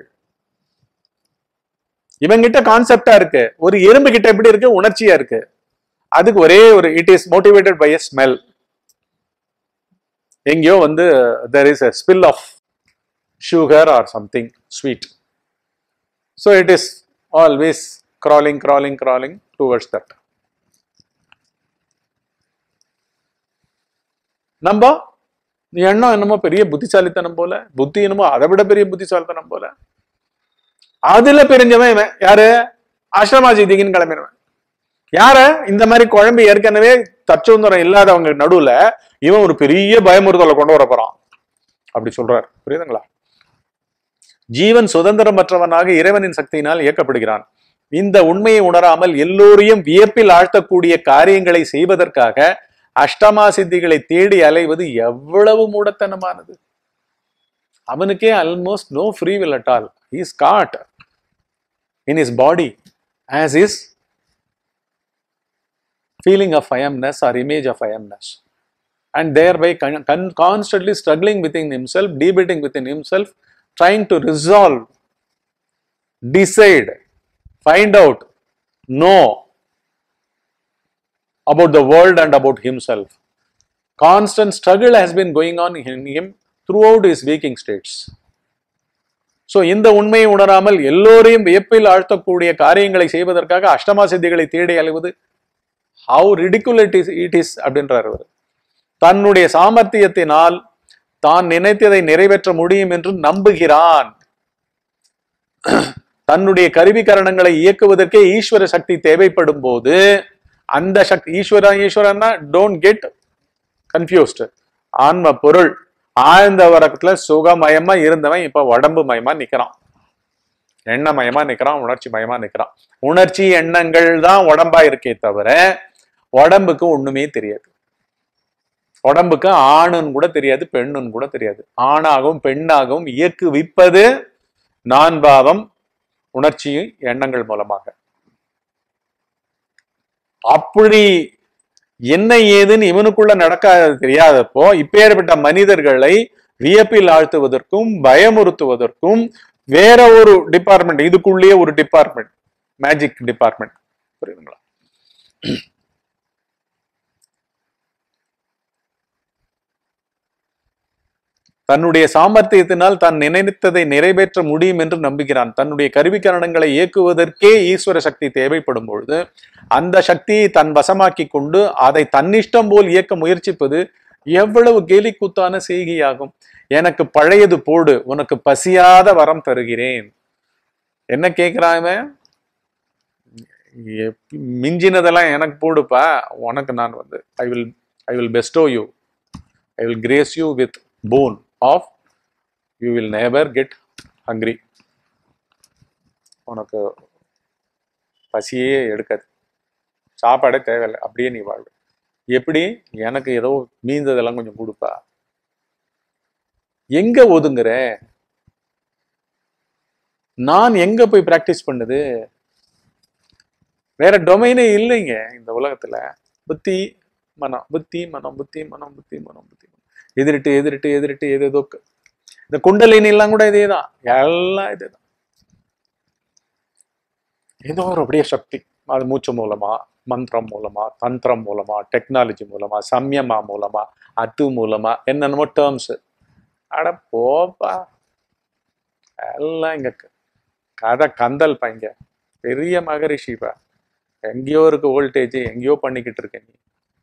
இவங்கிட்ட கான்செப்டா இருக்கு ஒரு எறும்பு கிட்ட எப்படி இருக்கு உணர்ச்சியா இருக்கு அதுக்கு ஒரே ஒரு it is motivated by a smell எங்கேயோ வந்து there is a spill of sugar or something sweet. So it is always crawling, crawling, crawling towards that. நம்ம எண்ணம் என்னமோ பெரிய புத்திசாலித்தனம் போல புத்தி என்னமோ அதை விட பெரிய புத்திசாலித்தனம் போல அதுல பிரிஞ்சவன் இவன் யாரு ஆசிரமாஜிதிகின்னு கிளம்பினவன் யார இந்த மாதிரி குழம்பு ஏற்கனவே தச்சுந்தரம் இல்லாதவங்க நடுவுல இவன் ஒரு பெரிய பயமுறுத்தலை கொண்டு வர போறான் அப்படி சொல்றார் புரியுதுங்களா ஜீவன் சுதந்திரமற்றவனாக இறைவனின் சக்தியினால் இயக்கப்படுகிறான் இந்த உண்மையை உணராமல் எல்லோரையும் வியப்பில் ஆழ்த்தக்கூடிய காரியங்களை செய்வதற்காக அஷ்டமா சித்திகளை தேடி அலைவது எவ்வளவு மூடத்தனமானது அவனுக்கே almost no free will at all is caught in his body as his feeling of I amness or image of I amness and thereby con- con- constantly struggling within himself, debating within himself, trying to resolve, decide, find out, know about the world and about himself. Constant struggle has been going on in him throughout his waking states. So இந்த உண்மையை உணராமல் எல்லோரையும் வியப்பில் ஆழ்த்தக்கூடிய காரியங்களை செய்வதற்காக அஷ்டமா சித்திகளை தேடி அலைவது how ridiculous is it is அப்படின்றார் அவர் தன்னுடைய சாமர்த்தியத்தினால் தான் நினைத்ததை நிறைவேற்ற முடியும் என்று நம்புகிறான் தன்னுடைய கருவிகரணங்களை இயக்குவதற்கே ஈஸ்வர சக்தி தேவைப்படும் போது அந்த சக்தி ஈஸ்வரா ஈஸ்வரன்னா டோன்ட் கெட் கன்ஃபியூஸ்ட் ஆன்ம பொருள் ஆழ்ந்த உறக்கத்துல சுகமயமா இருந்தவன் இப்ப உடம்பு மயமா நிக்கிறான் எண்ணமயமா நிக்கிறான் உணர்ச்சி மயமா நிக்கிறான் உணர்ச்சி எண்ணங்கள் தான் உடம்பா இருக்கே தவிர உடம்புக்கு ஒண்ணுமே தெரியாது உடம்புக்கு ஆணுன்னு கூட தெரியாது பெண்ணுன்னு கூட தெரியாது ஆணாகவும் பெண்ணாகவும் இயக்குவிப்பது நான் பாவம் உணர்ச்சி எண்ணங்கள் மூலமாக அப்படி என்ன ஏதுன்னு இவனுக்குள்ள நடக்காது தெரியாதப்போ இப்பேற்பட்ட மனிதர்களை வியப்பில் ஆழ்த்துவதற்கும் பயமுறுத்துவதற்கும் வேற ஒரு டிபார்ட்மெண்ட் இதுக்குள்ளேயே ஒரு டிபார்ட்மெண்ட் மேஜிக் டிபார்ட்மெண்ட் புரியுதுங்களா தன்னுடைய சாமர்த்தியத்தினால் தான் நினைத்ததை நிறைவேற்ற முடியும் என்று நம்புகிறான் தன்னுடைய கருவிக்கரணங்களை இயக்குவதற்கே ஈஸ்வர சக்தி தேவைப்படும் பொழுது அந்த சக்தியை தன் வசமாக்கி கொண்டு அதை தன்னிஷ்டம் போல் இயக்க முயற்சிப்பது எவ்வளவு கேலிக்கூத்தான செய்கையாகும் எனக்கு பழையது போடு உனக்கு பசியாத வரம் தருகிறேன் என்ன கேட்கிறான் இவன்? எப்- மிஞ்சினதெல்லாம் எனக்கு போடுப்பா உனக்கு நான் வந்து I will I will bestow you I will grace you with boon of you will never get hungry உனக்கு பசியே எடுக்காது சாப்பாடே தேவையில்லை அப்படியே நீ வாழ்வு எப்படி எனக்கு ஏதோ மீந்ததெல்லாம் கொஞ்சம் கொடுப்பா எங்க ஒதுங்குற நான் எங்க போய் பிராக்டிஸ் பண்ணுது வேற டொமைனே இல்லைங்க இந்த உலகத்துல புத்தி மனம் புத்தி மனம் புத்தி மனம் புத்தி மனம் புத்தி மனம் எதிரிட்டு எதிரிட்டு எதிரிட்டு எது ஏதோ க- இந்த குண்டலினி எல்லாம் கூட இதே தான் எல்லாம் இதுதான் ஏதோ ஒரு அப்படியே சக்தி அது மூச்சு மூலமா மந்திரம் மூலமா தந்திரம் மூலமா டெக்னாலஜி மூலமா சம்யமா மூலமா அது மூலமா என்னென்னமோ டேர்ம்ஸ் அட போப்பா எல்லாம் இங்க க- கதை கந்தல் பைங்க பெரிய மகரிஷிப்பா எங்கேயோ இருக்கு வோல்டேஜ் எங்கேயோ பண்ணிக்கிட்டு இருக்க நீ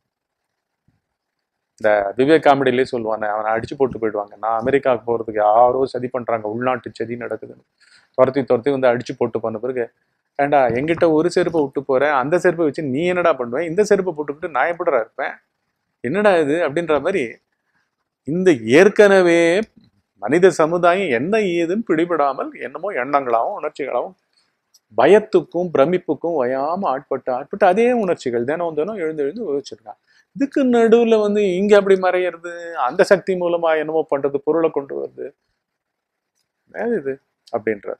இந்த விவேக் காமெடியிலே சொல்லுவானே அவனை அடிச்சு போட்டு போயிடுவாங்க நான் அமெரிக்காவுக்கு போறதுக்கு யாரோ சதி பண்றாங்க உள்நாட்டு சதி நடக்குதுன்னு துரத்தி துரத்தி வந்து அடிச்சு போட்டு பண்ண பிறகு ஏண்டா எங்கிட்ட ஒரு செருப்பை விட்டு போறேன் அந்த செருப்பை வச்சு நீ என்னடா பண்ணுவேன் இந்த செருப்பை போட்டுக்கிட்டு நான் எப்படிடா இருப்பேன் என்னடா இது அப்படின்ற மாதிரி இந்த ஏற்கனவே மனித சமுதாயம் என்ன ஏதுன்னு பிடிபடாமல் என்னமோ எண்ணங்களாகவும் உணர்ச்சிகளாகவும் பயத்துக்கும் பிரமிப்புக்கும் வயாம ஆட்பட்டு ஆட்பட்டு அதே உணர்ச்சிகள் தினம் தினம் எழுந்து எழுந்து யோசிச்சிருக்கான் இதுக்கு நடுவுல வந்து இங்க அப்படி மறையிறது அந்த சக்தி மூலமா என்னமோ பண்றது பொருளை கொண்டு வருது என்னது இது அப்படின்ற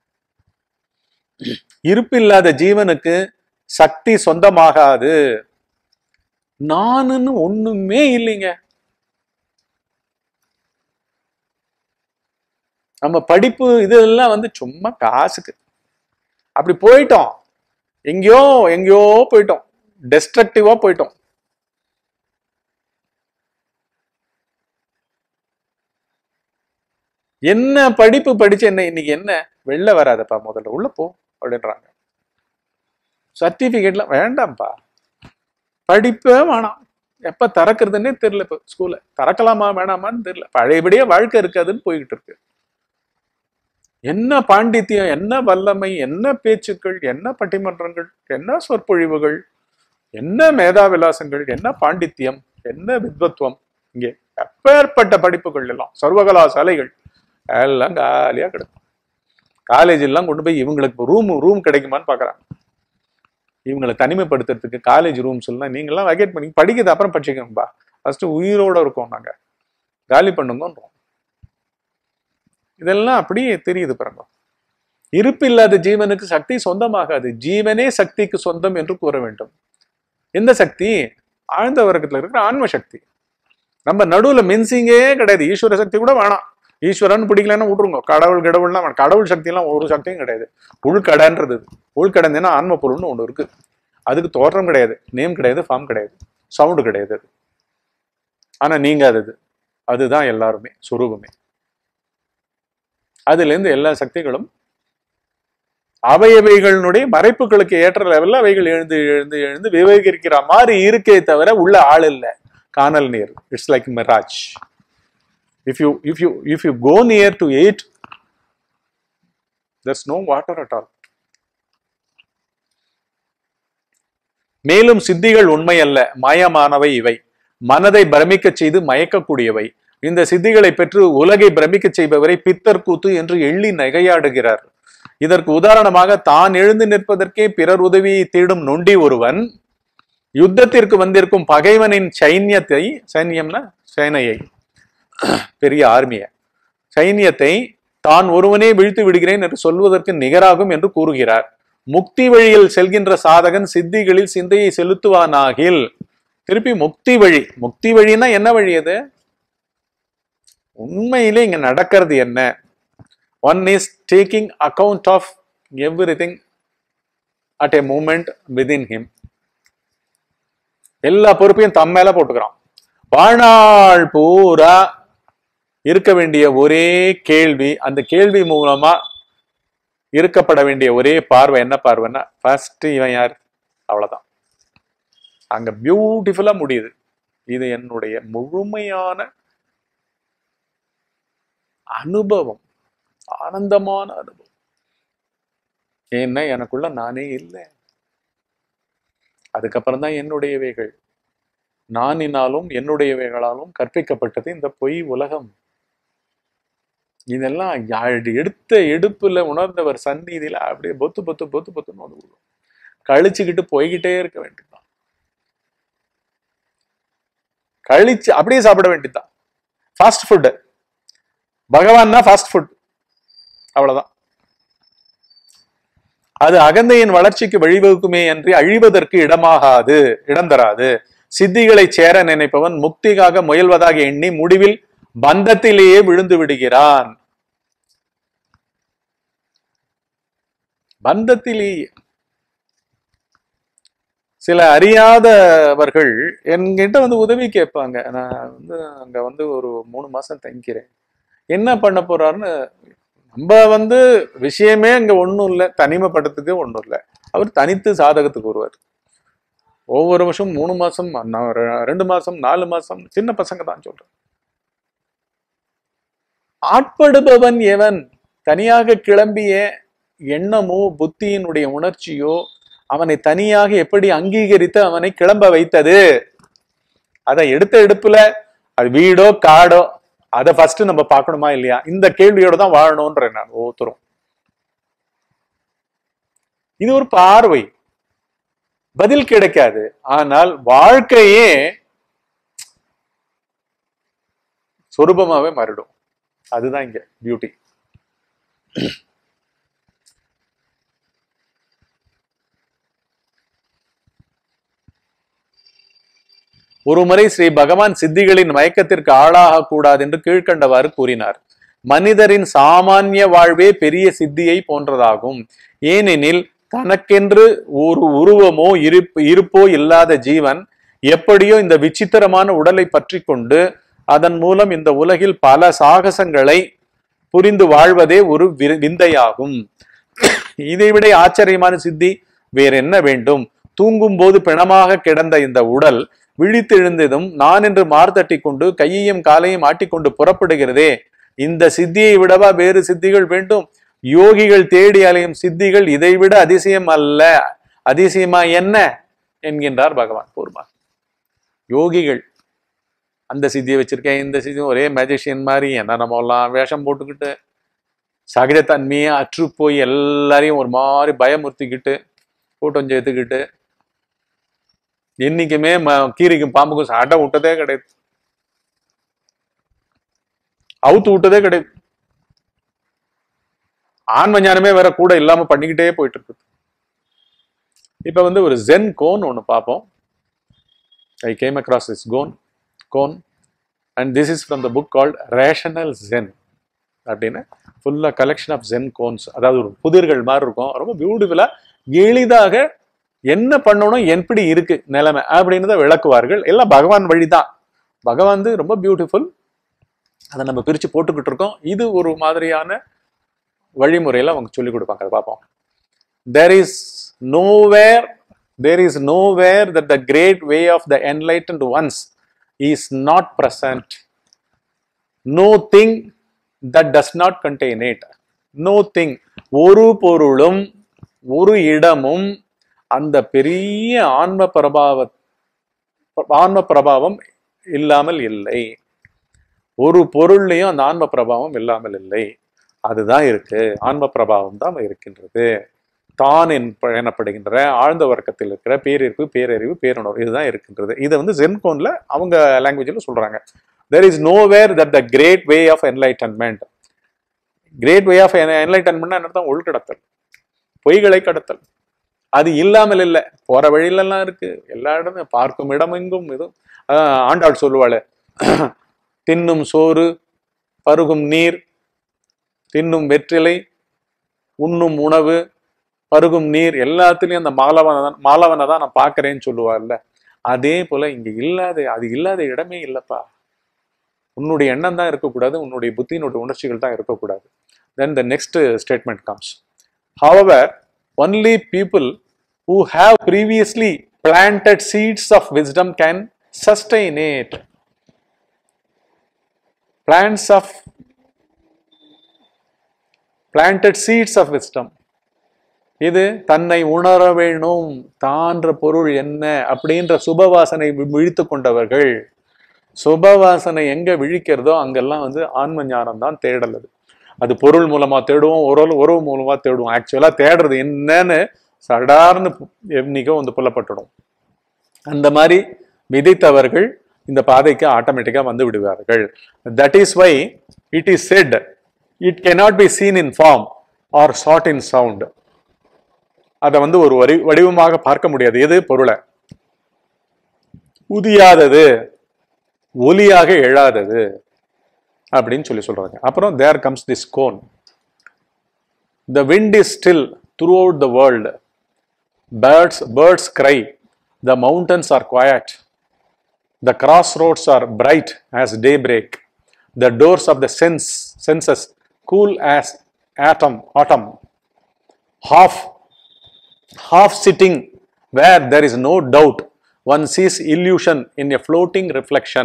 இருப்பில்லாத ஜீவனுக்கு சக்தி சொந்தமாகாது நானுன்னு ஒண்ணுமே இல்லைங்க நம்ம படிப்பு இதெல்லாம் வந்து சும்மா காசுக்கு அப்படி போயிட்டோம் எங்கேயோ எங்கேயோ போயிட்டோம் டெஸ்ட்ரக்டிவா போயிட்டோம் என்ன படிப்பு படிச்சு என்ன இன்னைக்கு என்ன வெளில வராதப்பா முதல்ல உள்ள போ அப்படின்றாங்க சர்டிபிகேட்லாம் வேண்டாம்ப்பா படிப்பே வேணாம் எப்ப திறக்கிறதுன்னே தெரியல இப்போ ஸ்கூல்ல திறக்கலாமா வேணாமான்னு தெரியல பழையபடியே வாழ்க்கை இருக்காதுன்னு போய்கிட்டு இருக்கு என்ன பாண்டித்தியம் என்ன வல்லமை என்ன பேச்சுக்கள் என்ன பட்டிமன்றங்கள் என்ன சொற்பொழிவுகள் என்ன மேதாவிலாசங்கள் என்ன பாண்டித்தியம் என்ன வித்வத்துவம் இங்கே எப்பேற்பட்ட படிப்புகள் எல்லாம் சர்வகலாசாலைகள் எல்லாம் காலியா கிடக்கும் காலேஜ் எல்லாம் கொண்டு போய் இவங்களுக்கு ரூம் ரூம் கிடைக்குமான்னு பாக்குறாங்க இவங்களை தனிமைப்படுத்துறதுக்கு காலேஜ் ரூம்ஸ் எல்லாம் நீங்களாம் வெக்கேட் பண்ணி படிக்கிறது அப்புறம் படிச்சுக்கோங்கப்பா ஃபர்ஸ்ட் உயிரோட இருக்கோம் நாங்க காலி பண்ணுங்கன்றோம் இதெல்லாம் அப்படியே தெரியுது பாருங்க இருப்பில்லாத ஜீவனுக்கு சக்தி சொந்தமாகாது ஜீவனே சக்திக்கு சொந்தம் என்று கூற வேண்டும் எந்த சக்தி ஆழ்ந்த வர்க்கத்துல இருக்கிற ஆன்ம சக்தி நம்ம நடுவுல மின்சிங்கே கிடையாது ஈஸ்வர சக்தி கூட வேணாம் ஈஸ்வரன் பிடிக்கலன்னா விட்டுருங்க கடவுள் கடவுள்லாம் வேணாம். கடவுள் சக்தியெல்லாம் ஒரு சக்தியும் கிடையாது உள்கடன்றது இது. உள்கடந்தேன்னா ஆன்ம பொருள்னு ஒண்ணு இருக்கு அதுக்கு தோற்றம் கிடையாது நேம் கிடையாது ஃபார்ம் கிடையாது சவுண்டு கிடையாது அது ஆனா நீங்க அது அதுதான் எல்லாருமே சுரூபமே அதுல இருந்து எல்லா சக்திகளும் அவையவைகளினுடைய மறைப்புகளுக்கு ஏற்ற லெவல்ல அவைகள் எழுந்து எழுந்து எழுந்து விவகரிக்கிற மாதிரி இருக்கே தவிர உள்ள ஆள் இல்ல காணல் நீர் it's like mirage if you if you if you go near to it there's no water at all மேலும் சித்திகள் உண்மை அல்ல மாயமானவை இவை மனதை பிரமிக்கச் செய்து மயக்கக்கூடியவை இந்த சித்திகளை பெற்று உலகை பிரமிக்கச் செய்பவரை பித்தர் கூத்து என்று எள்ளி நகையாடுகிறார் இதற்கு உதாரணமாக தான் எழுந்து நிற்பதற்கே பிறர் உதவியை தேடும் நொண்டி ஒருவன் யுத்தத்திற்கு வந்திருக்கும் பகைவனின் சைன்யத்தை சைன்யம்னா சேனையை பெரிய ஆர்மிய சைன்யத்தை தான் ஒருவனே வீழ்த்து விடுகிறேன் என்று சொல்வதற்கு நிகராகும் என்று கூறுகிறார் முக்தி வழியில் செல்கின்ற சாதகன் சித்திகளில் சிந்தையை செலுத்துவானாகில் திருப்பி முக்தி வழி முக்தி வழின்னா என்ன வழி அது உண்மையிலே இங்க நடக்கிறது என்ன one is taking account of everything at a moment within him எல்லா பொறுப்பையும் தம் மேல போட்டுக்கிறான் வாழ்நாள் பூரா இருக்க வேண்டிய ஒரே கேள்வி அந்த கேள்வி மூலமா இருக்கப்பட வேண்டிய ஒரே பார்வை என்ன பார்வைன்னா ஃபர்ஸ்ட் இவன் யார் அவ்வளவுதான் அங்க பியூட்டிஃபுல்லா முடியுது இது என்னுடைய முழுமையான அனுபவம் ஆனந்தமான அனுபவம் ஏன்னா எனக்குள்ள நானே இல்லை அதுக்கப்புறம் தான் என்னுடையவைகள் நானினாலும் என்னுடையவைகளாலும் கற்பிக்கப்பட்டது இந்த பொய் உலகம் இதெல்லாம் யா- எடுத்த எடுப்புல உணர்ந்தவர் சந்நிதியில அப்படியே பொத்து பொத்து பொத்து பொத்துன்னு வந்து விழும். கழிச்சுக்கிட்டு போய்கிட்டே இருக்க வேண்டியதுதான் கழிச்சு அப்படியே சாப்பிட வேண்டியதுதான் ஃபாஸ்ட் ஃபுட் பகவான்னா ஃபாஸ்ட் ஃபுட் அவ்வளவுதான் அது அகந்தையின் வளர்ச்சிக்கு வழிவகுக்குமே அன்றி அழிவதற்கு இடமாகாது இடம் தராது சித்திகளை சேர நினைப்பவன் முக்திக்காக முயல்வதாக எண்ணி முடிவில் பந்தத்திலேயே விழுந்து விடுகிறான் பந்தத்திலேயே சில அறியாதவர்கள் என்கிட்ட வந்து உதவி கேட்பாங்க நான் வந்து அங்க வந்து ஒரு மூணு மாசம் தங்கிக்கிறேன் என்ன பண்ண போறாருன்னு நம்ம வந்து விஷயமே அங்க ஒண்ணும் இல்லை தனிமைப்படத்துக்கு ஒண்ணும் இல்லை அவர் தனித்து சாதகத்துக்கு வருவார் ஒவ்வொரு வருஷம் மூணு மாசம் நான் ரெ- ரெண்டு மாசம் நாலு மாசம் சின்ன பசங்க தான் சொல்றேன் ஆட்படுபவன் எவன் தனியாக கிளம்பிய எண்ணமோ புத்தியினுடைய உணர்ச்சியோ அவனை தனியாக எப்படி அங்கீகரித்து அவனை கிளம்ப வைத்தது அதை எடுத்த எடுப்புல அது வீடோ காடோ அதை ஃபர்ஸ்ட் நம்ம பார்க்கணுமா இல்லையா இந்த கேள்வியோட தான் வாழணும்ன்றேன் நான் ஒவ்வொருத்தரும் இது ஒரு பார்வை பதில் கிடைக்காது ஆனால் வாழ்க்கையே சொரூபமாவே மாறிடும் அதுதான் இங்க பியூட்டி ஒருமுறை ஸ்ரீ பகவான் சித்திகளின் மயக்கத்திற்கு ஆளாக கூடாது என்று கீழ்க்கண்டவாறு கூறினார் மனிதரின் சாமானிய வாழ்வே பெரிய சித்தியை போன்றதாகும் ஏனெனில் தனக்கென்று ஒரு உருவமோ இருப்பு இருப்போ இல்லாத ஜீவன் எப்படியோ இந்த விசித்திரமான உடலை பற்றி கொண்டு அதன் மூலம் இந்த உலகில் பல சாகசங்களை புரிந்து வாழ்வதே ஒரு வி- விந்தையாகும் இதைவிட ஆச்சரியமான சித்தி வேற என்ன வேண்டும் தூங்கும் போது பிணமாக கிடந்த இந்த உடல் விழித்தெழுந்ததும் நான் என்று மார்த்தட்டி கொண்டு கையையும் காலையும் ஆட்டிக்கொண்டு புறப்படுகிறதே இந்த சித்தியை விடவா வேறு சித்திகள் வேண்டும் யோகிகள் தேடி அலையும் சித்திகள் இதைவிட அதிசயம் அல்ல அதிசயமா என்ன என்கின்றார் பகவான் பூர்மா யோகிகள் அந்த சித்தியை வச்சிருக்கேன் இந்த சித்தி ஒரே மேஜிஷியன் மாதிரி என்ன நம்ம எல்லாம் வேஷம் போட்டுக்கிட்டு சகஜத்தன்மையை அற்று போய் எல்லாரையும் ஒரு மாதிரி பயமுறுத்திக்கிட்டு கூட்டம் சேர்த்துக்கிட்டு என்னைக்குமே ம- கீரிக்கும் பாம்புக்கும் சண்டை விட்டதே கிடையாது அவுத்து விட்டதே கிடையாது ஆன்ம ஞானமே வேற கூட இல்லாம பண்ணிக்கிட்டே போயிட்டு இருக்குது இப்ப வந்து ஒரு ஜென் கோன் ஒன்னு பார்ப்போம் I came across this koan koan and this is from the book called rational Zen அப்படின்னு ஃபுல்லாக கலெக்ஷன் ஆஃப் ஜென் கோன்ஸ் அதாவது ஒரு புதிர்கள் மாதிரி இருக்கும் ரொம்ப பியூட்டிஃபுல்லா எளிதாக என்ன பண்ணணும் எப்படி இருக்கு நிலைமை அப்படின்னு தான் விளக்குவார்கள் எல்லாம் பகவான் வழிதான் பகவான் வந்து ரொம்ப பியூட்டிஃபுல் அதை நம்ம பிரிச்சு போட்டுக்கிட்டு இருக்கோம் இது ஒரு மாதிரியான வழிமுறையில அவங்க சொல்லிக் கொடுப்பாங்க அதை பார்ப்போம் there is nowhere there is nowhere that the great way of the enlightened ones is not present no thing that does not contain it no thing ஒரு பொருளும் ஒரு இடமும் அந்த பெரிய ஆன்ம பிரபாவ ஆன்ம பிரபாவம் இல்லாமல் இல்லை ஒரு பொருள்லையும் அந்த ஆன்ம பிரபாவம் இல்லாமல் இல்லை அதுதான் இருக்கு ஆன்ம பிரபாவம் தான் இருக்கின்றது தான் என்ப- எனப்படுகின்ற ஆழ்ந்த வர்க்கத்தில் இருக்கிற பேரிருப்பு பேரறிவு பேருணர்வு இதுதான் இருக்கின்றது இதை வந்து ஜென்கோன்ல அவங்க லாங்குவேஜில் சொல்றாங்க there is nowhere that the great way of enlightenment great way of enlightenment என்ன அர்த்தம் உள்கடத்தல் பொய்களை கடத்தல் அது இல்லாமல் இல்லை போற வழியிலெல்லாம் இருக்கு எல்லா இடமும் பார்க்கும் இடம் எங்கும் இதுவும் அதான் ஆண்டாள் சொல்லுவாள் தின்னும் சோறு பருகும் நீர் தின்னும் வெற்றிலை உண்ணும் உணவு பருகும் நீர் எல்லாத்துலயும் அந்த மாலவனை தான் மாலவனை தான் நான் பார்க்கறேன்னு சொல்லுவார்ல அதே போல இங்க இல்லாத அது இல்லாத இடமே இல்லப்பா உன்னுடைய எண்ணம் தான் இருக்கக்கூடாது உன்னுடைய புத்தியினுடைய உணர்ச்சிகள் தான் இருக்கக்கூடாது then the next statement comes however only people who have previously planted seeds of wisdom can sustain it plants of planted seeds of wisdom இது தன்னை உணர வேணும் தான்ற பொருள் என்ன அப்படின்ற சுபவாசனை விழித்து கொண்டவர்கள் சுபவாசனை எங்க விழிக்கிறதோ அங்கெல்லாம் வந்து ஆன்ம ஞானம் தான் தேடல் அது அது பொருள் மூலமா தேடுவோம் உறவு உறவு மூலமா தேடுவோம் ஆக்சுவலா தேடுறது என்னன்னு சடார்னு என்னைக்கோ வந்து புலப்பட்டுடும் அந்த மாதிரி விதைத்தவர்கள் இந்த பாதைக்கு ஆட்டோமேட்டிக்கா வந்து விடுவார்கள் that is why it is said it cannot be seen in form or sought in sound அதை வந்து ஒரு வரி வடிவமாக பார்க்க முடியாது எது பொருளை உதியாதது ஒலியாக எழாதது அப்படின்னு சொல்லி சொல்றாங்க அப்புறம் there comes this koan the wind is still throughout the world birds birds cry the mountains are quiet the crossroads are bright as daybreak the doors of the sense senses cool as atom autumn half half sitting where there is no doubt one sees illusion in a floating reflection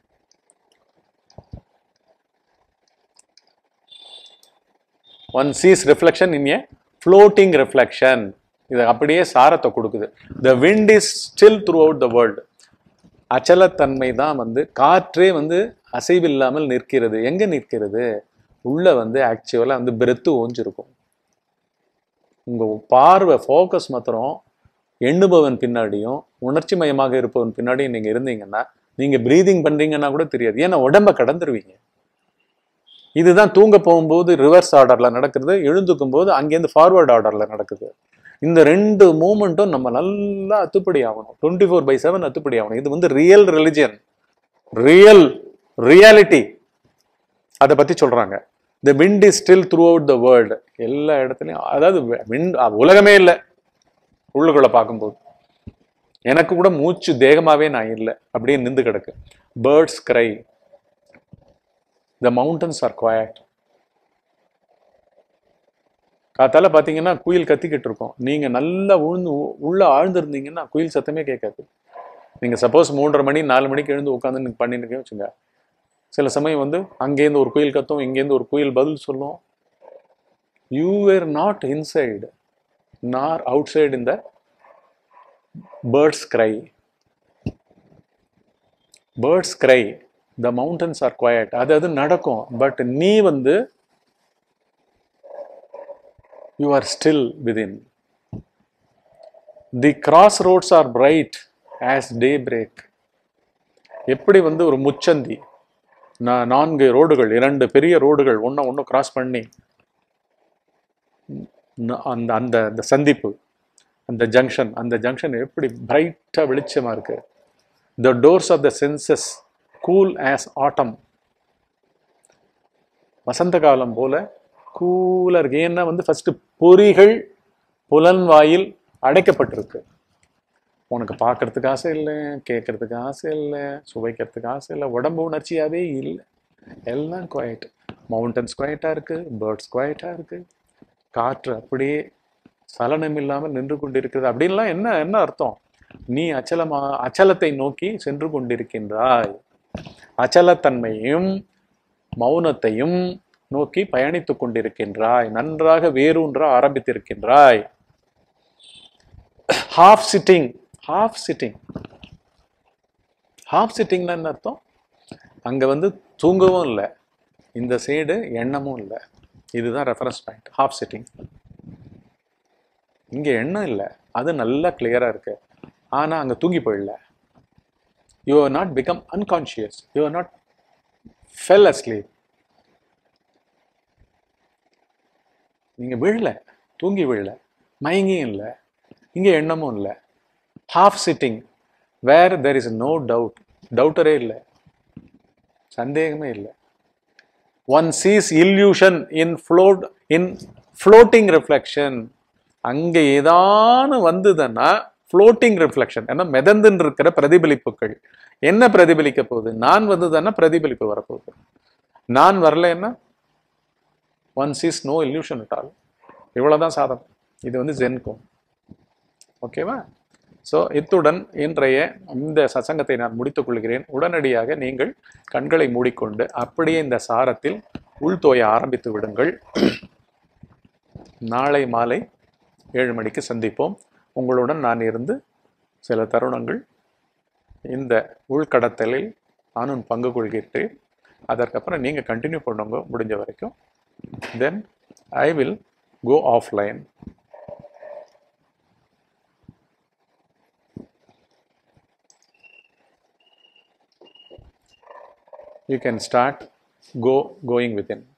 one sees reflection in a floating reflection இது அப்படியே சாரத்தை கொடுக்குது the wind is still throughout the world அச்சலத்தன்மை தான் வந்து காற்றே வந்து அசைவில்லாமல் நிற்கிறது எங்க நிற்கிறது உள்ள வந்து ஆக்சுவலா வந்து பிரெத்து ஓஞ்சிருக்கும் உங்க பார்வை ஃபோக்கஸ் மாத்திரம் எண்ணுபவன் பின்னாடியும் உணர்ச்சி மயமாக இருப்பவன் பின்னாடியும் நீங்க இருந்தீங்கன்னா நீங்க பிரீதிங் பண்றீங்கன்னா கூட தெரியாது ஏன்னா உடம்ப கடந்துருவீங்க இதுதான் தூங்க போகும்போது ரிவர்ஸ் ஆர்டர்ல நடக்கிறது எழுந்துக்கும் போது அங்கேருந்து ஃபார்வர்ட் ஆர்டர்ல நடக்குது இந்த ரெண்டு மூமெண்ட்டும் நம்ம நல்லா அத்துப்படி ஆகணும் டுவெண்ட்டி ஃபோர் பை செவன் அத்துப்படி ஆகணும் இது வந்து ரியல் ரிலிஜியன் ரியல் ரியாலிட்டி அதை பத்தி சொல்றாங்க the wind is still throughout the world எல்லா இடத்துலையும் அதாவது விண்ட் உலகமே இல்லை உள்ளுக்குள்ள பார்க்கும்போது எனக்கு கூட மூச்சு தேகமாவே நான் இல்லை அப்படியே நின்று கிடக்கு birds cry the mountains are quiet காத்தால பாத்தீங்கன்னா குயில் கத்திக்கிட்டு இருக்கும் நீங்க நல்லா உழுந்து உ- உள்ள ஆழ்ந்திருந்தீங்கன்னா குயில் சத்தமே கேட்காது நீங்க சப்போஸ் மூன்றரை மணி நாலு மணிக்கு எழுந்து உட்காந்து நீங்க பண்ணிட்டு வச்சுங்க சில சமயம் வந்து அங்கேருந்து ஒரு குயில் கத்தும் இங்கேருந்து ஒரு குயில் பதில் சொல்லும் you were not inside nor outside இந்த birds cry birds cry the mountains are quiet அது அது நடக்கும் பட் நீ வந்து you are still within the crossroads are bright as daybreak எப்படி வந்து ஒரு முச்சந்தி நா- நான்கு ரோடுகள் இரண்டு பெரிய ரோடுகள் ஒன்று ஒன்று கிராஸ் பண்ணி ந- அந்த அந்த அந்த சந்திப்பு அந்த ஜங்ஷன் அந்த ஜங்ஷன் எப்படி பிரைட்டாக வெளிச்சமாக இருக்கு the doors of the senses cool as autumn வசந்த காலம் போல கூலா இருக்கு ஏன்னா வந்து ஃபர்ஸ்ட் பொறிகள் புலன் வாயில் அடைக்கப்பட்டிருக்கு உனக்கு பார்க்கறதுக்கு ஆசை இல்லை கேட்கறதுக்கு ஆசை இல்லை சுவைக்கிறதுக்கு ஆசை இல்லை உடம்பு உணர்ச்சியாவே இல்லை எல்லாம் குவாய்ட் மவுண்டன்ஸ் குவாய்ட்டாக இருக்கு பேர்ட்ஸ் குவாய்ட்டாக இருக்கு காற்று அப்படியே சலனம் இல்லாமல் நின்று கொண்டிருக்கிறது அப்படின்லாம் என்ன என்ன அர்த்தம் நீ அச்சலமா அச்சலத்தை நோக்கி சென்று கொண்டிருக்கின்றாய் அச்சலத்தன்மையும் மௌனத்தையும் நோக்கி பயணித்துக் கொண்டிருக்கின்றாய் நன்றாக வேரூன்ற ஆரம்பித்திருக்கின்றாய் half sitting half sitting half சிட்டிங்னா என்ன அர்த்தம் அங்கே வந்து தூங்கவும் இல்லை இந்த சைடு எண்ணமும் இல்லை இதுதான் ரெஃபரன்ஸ் பாயிண்ட் ஹாஃப் சிட்டிங் இங்கே எண்ணம் இல்லை அது நல்லா கிளியராக இருக்கு ஆனால் அங்கே தூங்கி போயிடல you are not become unconscious you are not fell asleep நீங்கள் விழல தூங்கி விழல மயங்கியும் இல்லை இங்கே எண்ணமும் இல்லை half sitting where there is no doubt டவுட்டரே இல்லை சந்தேகமே இல்லை one sees illusion in float in floating reflection அங்கே ஏதானு வந்ததுன்னா ஃப்ளோட்டிங் ரிஃப்ளெக்ஷன் ஏன்னா மிதந்துன்னு இருக்கிற பிரதிபலிப்புகள் என்ன பிரதிபலிக்க போகுது நான் வந்ததுன்னா பிரதிபலிப்பு வரப்போகுது நான் வரலைன்னா ஒன் சீஸ் நோ இல்யூஷன் இட்டால் இவ்வளோதான் சாதனம் இது வந்து ஜென்கும் ஓகேவா ஸோ இத்துடன் இன்றைய இந்த சசங்கத்தை நான் முடித்துக் கொள்கிறேன் உடனடியாக நீங்கள் கண்களை மூடிக்கொண்டு அப்படியே இந்த சாரத்தில் உள்தோய ஆரம்பித்து விடுங்கள் நாளை மாலை ஏழு மணிக்கு சந்திப்போம் உங்களுடன் நான் இருந்து சில தருணங்கள் இந்த உள்கடத்தலில் நானும் பங்கு கொள்கிறேன் அதற்கப்புறம் நீங்கள் கண்டினியூ பண்ணுங்க முடிஞ்ச வரைக்கும் then I will go offline you can start go going within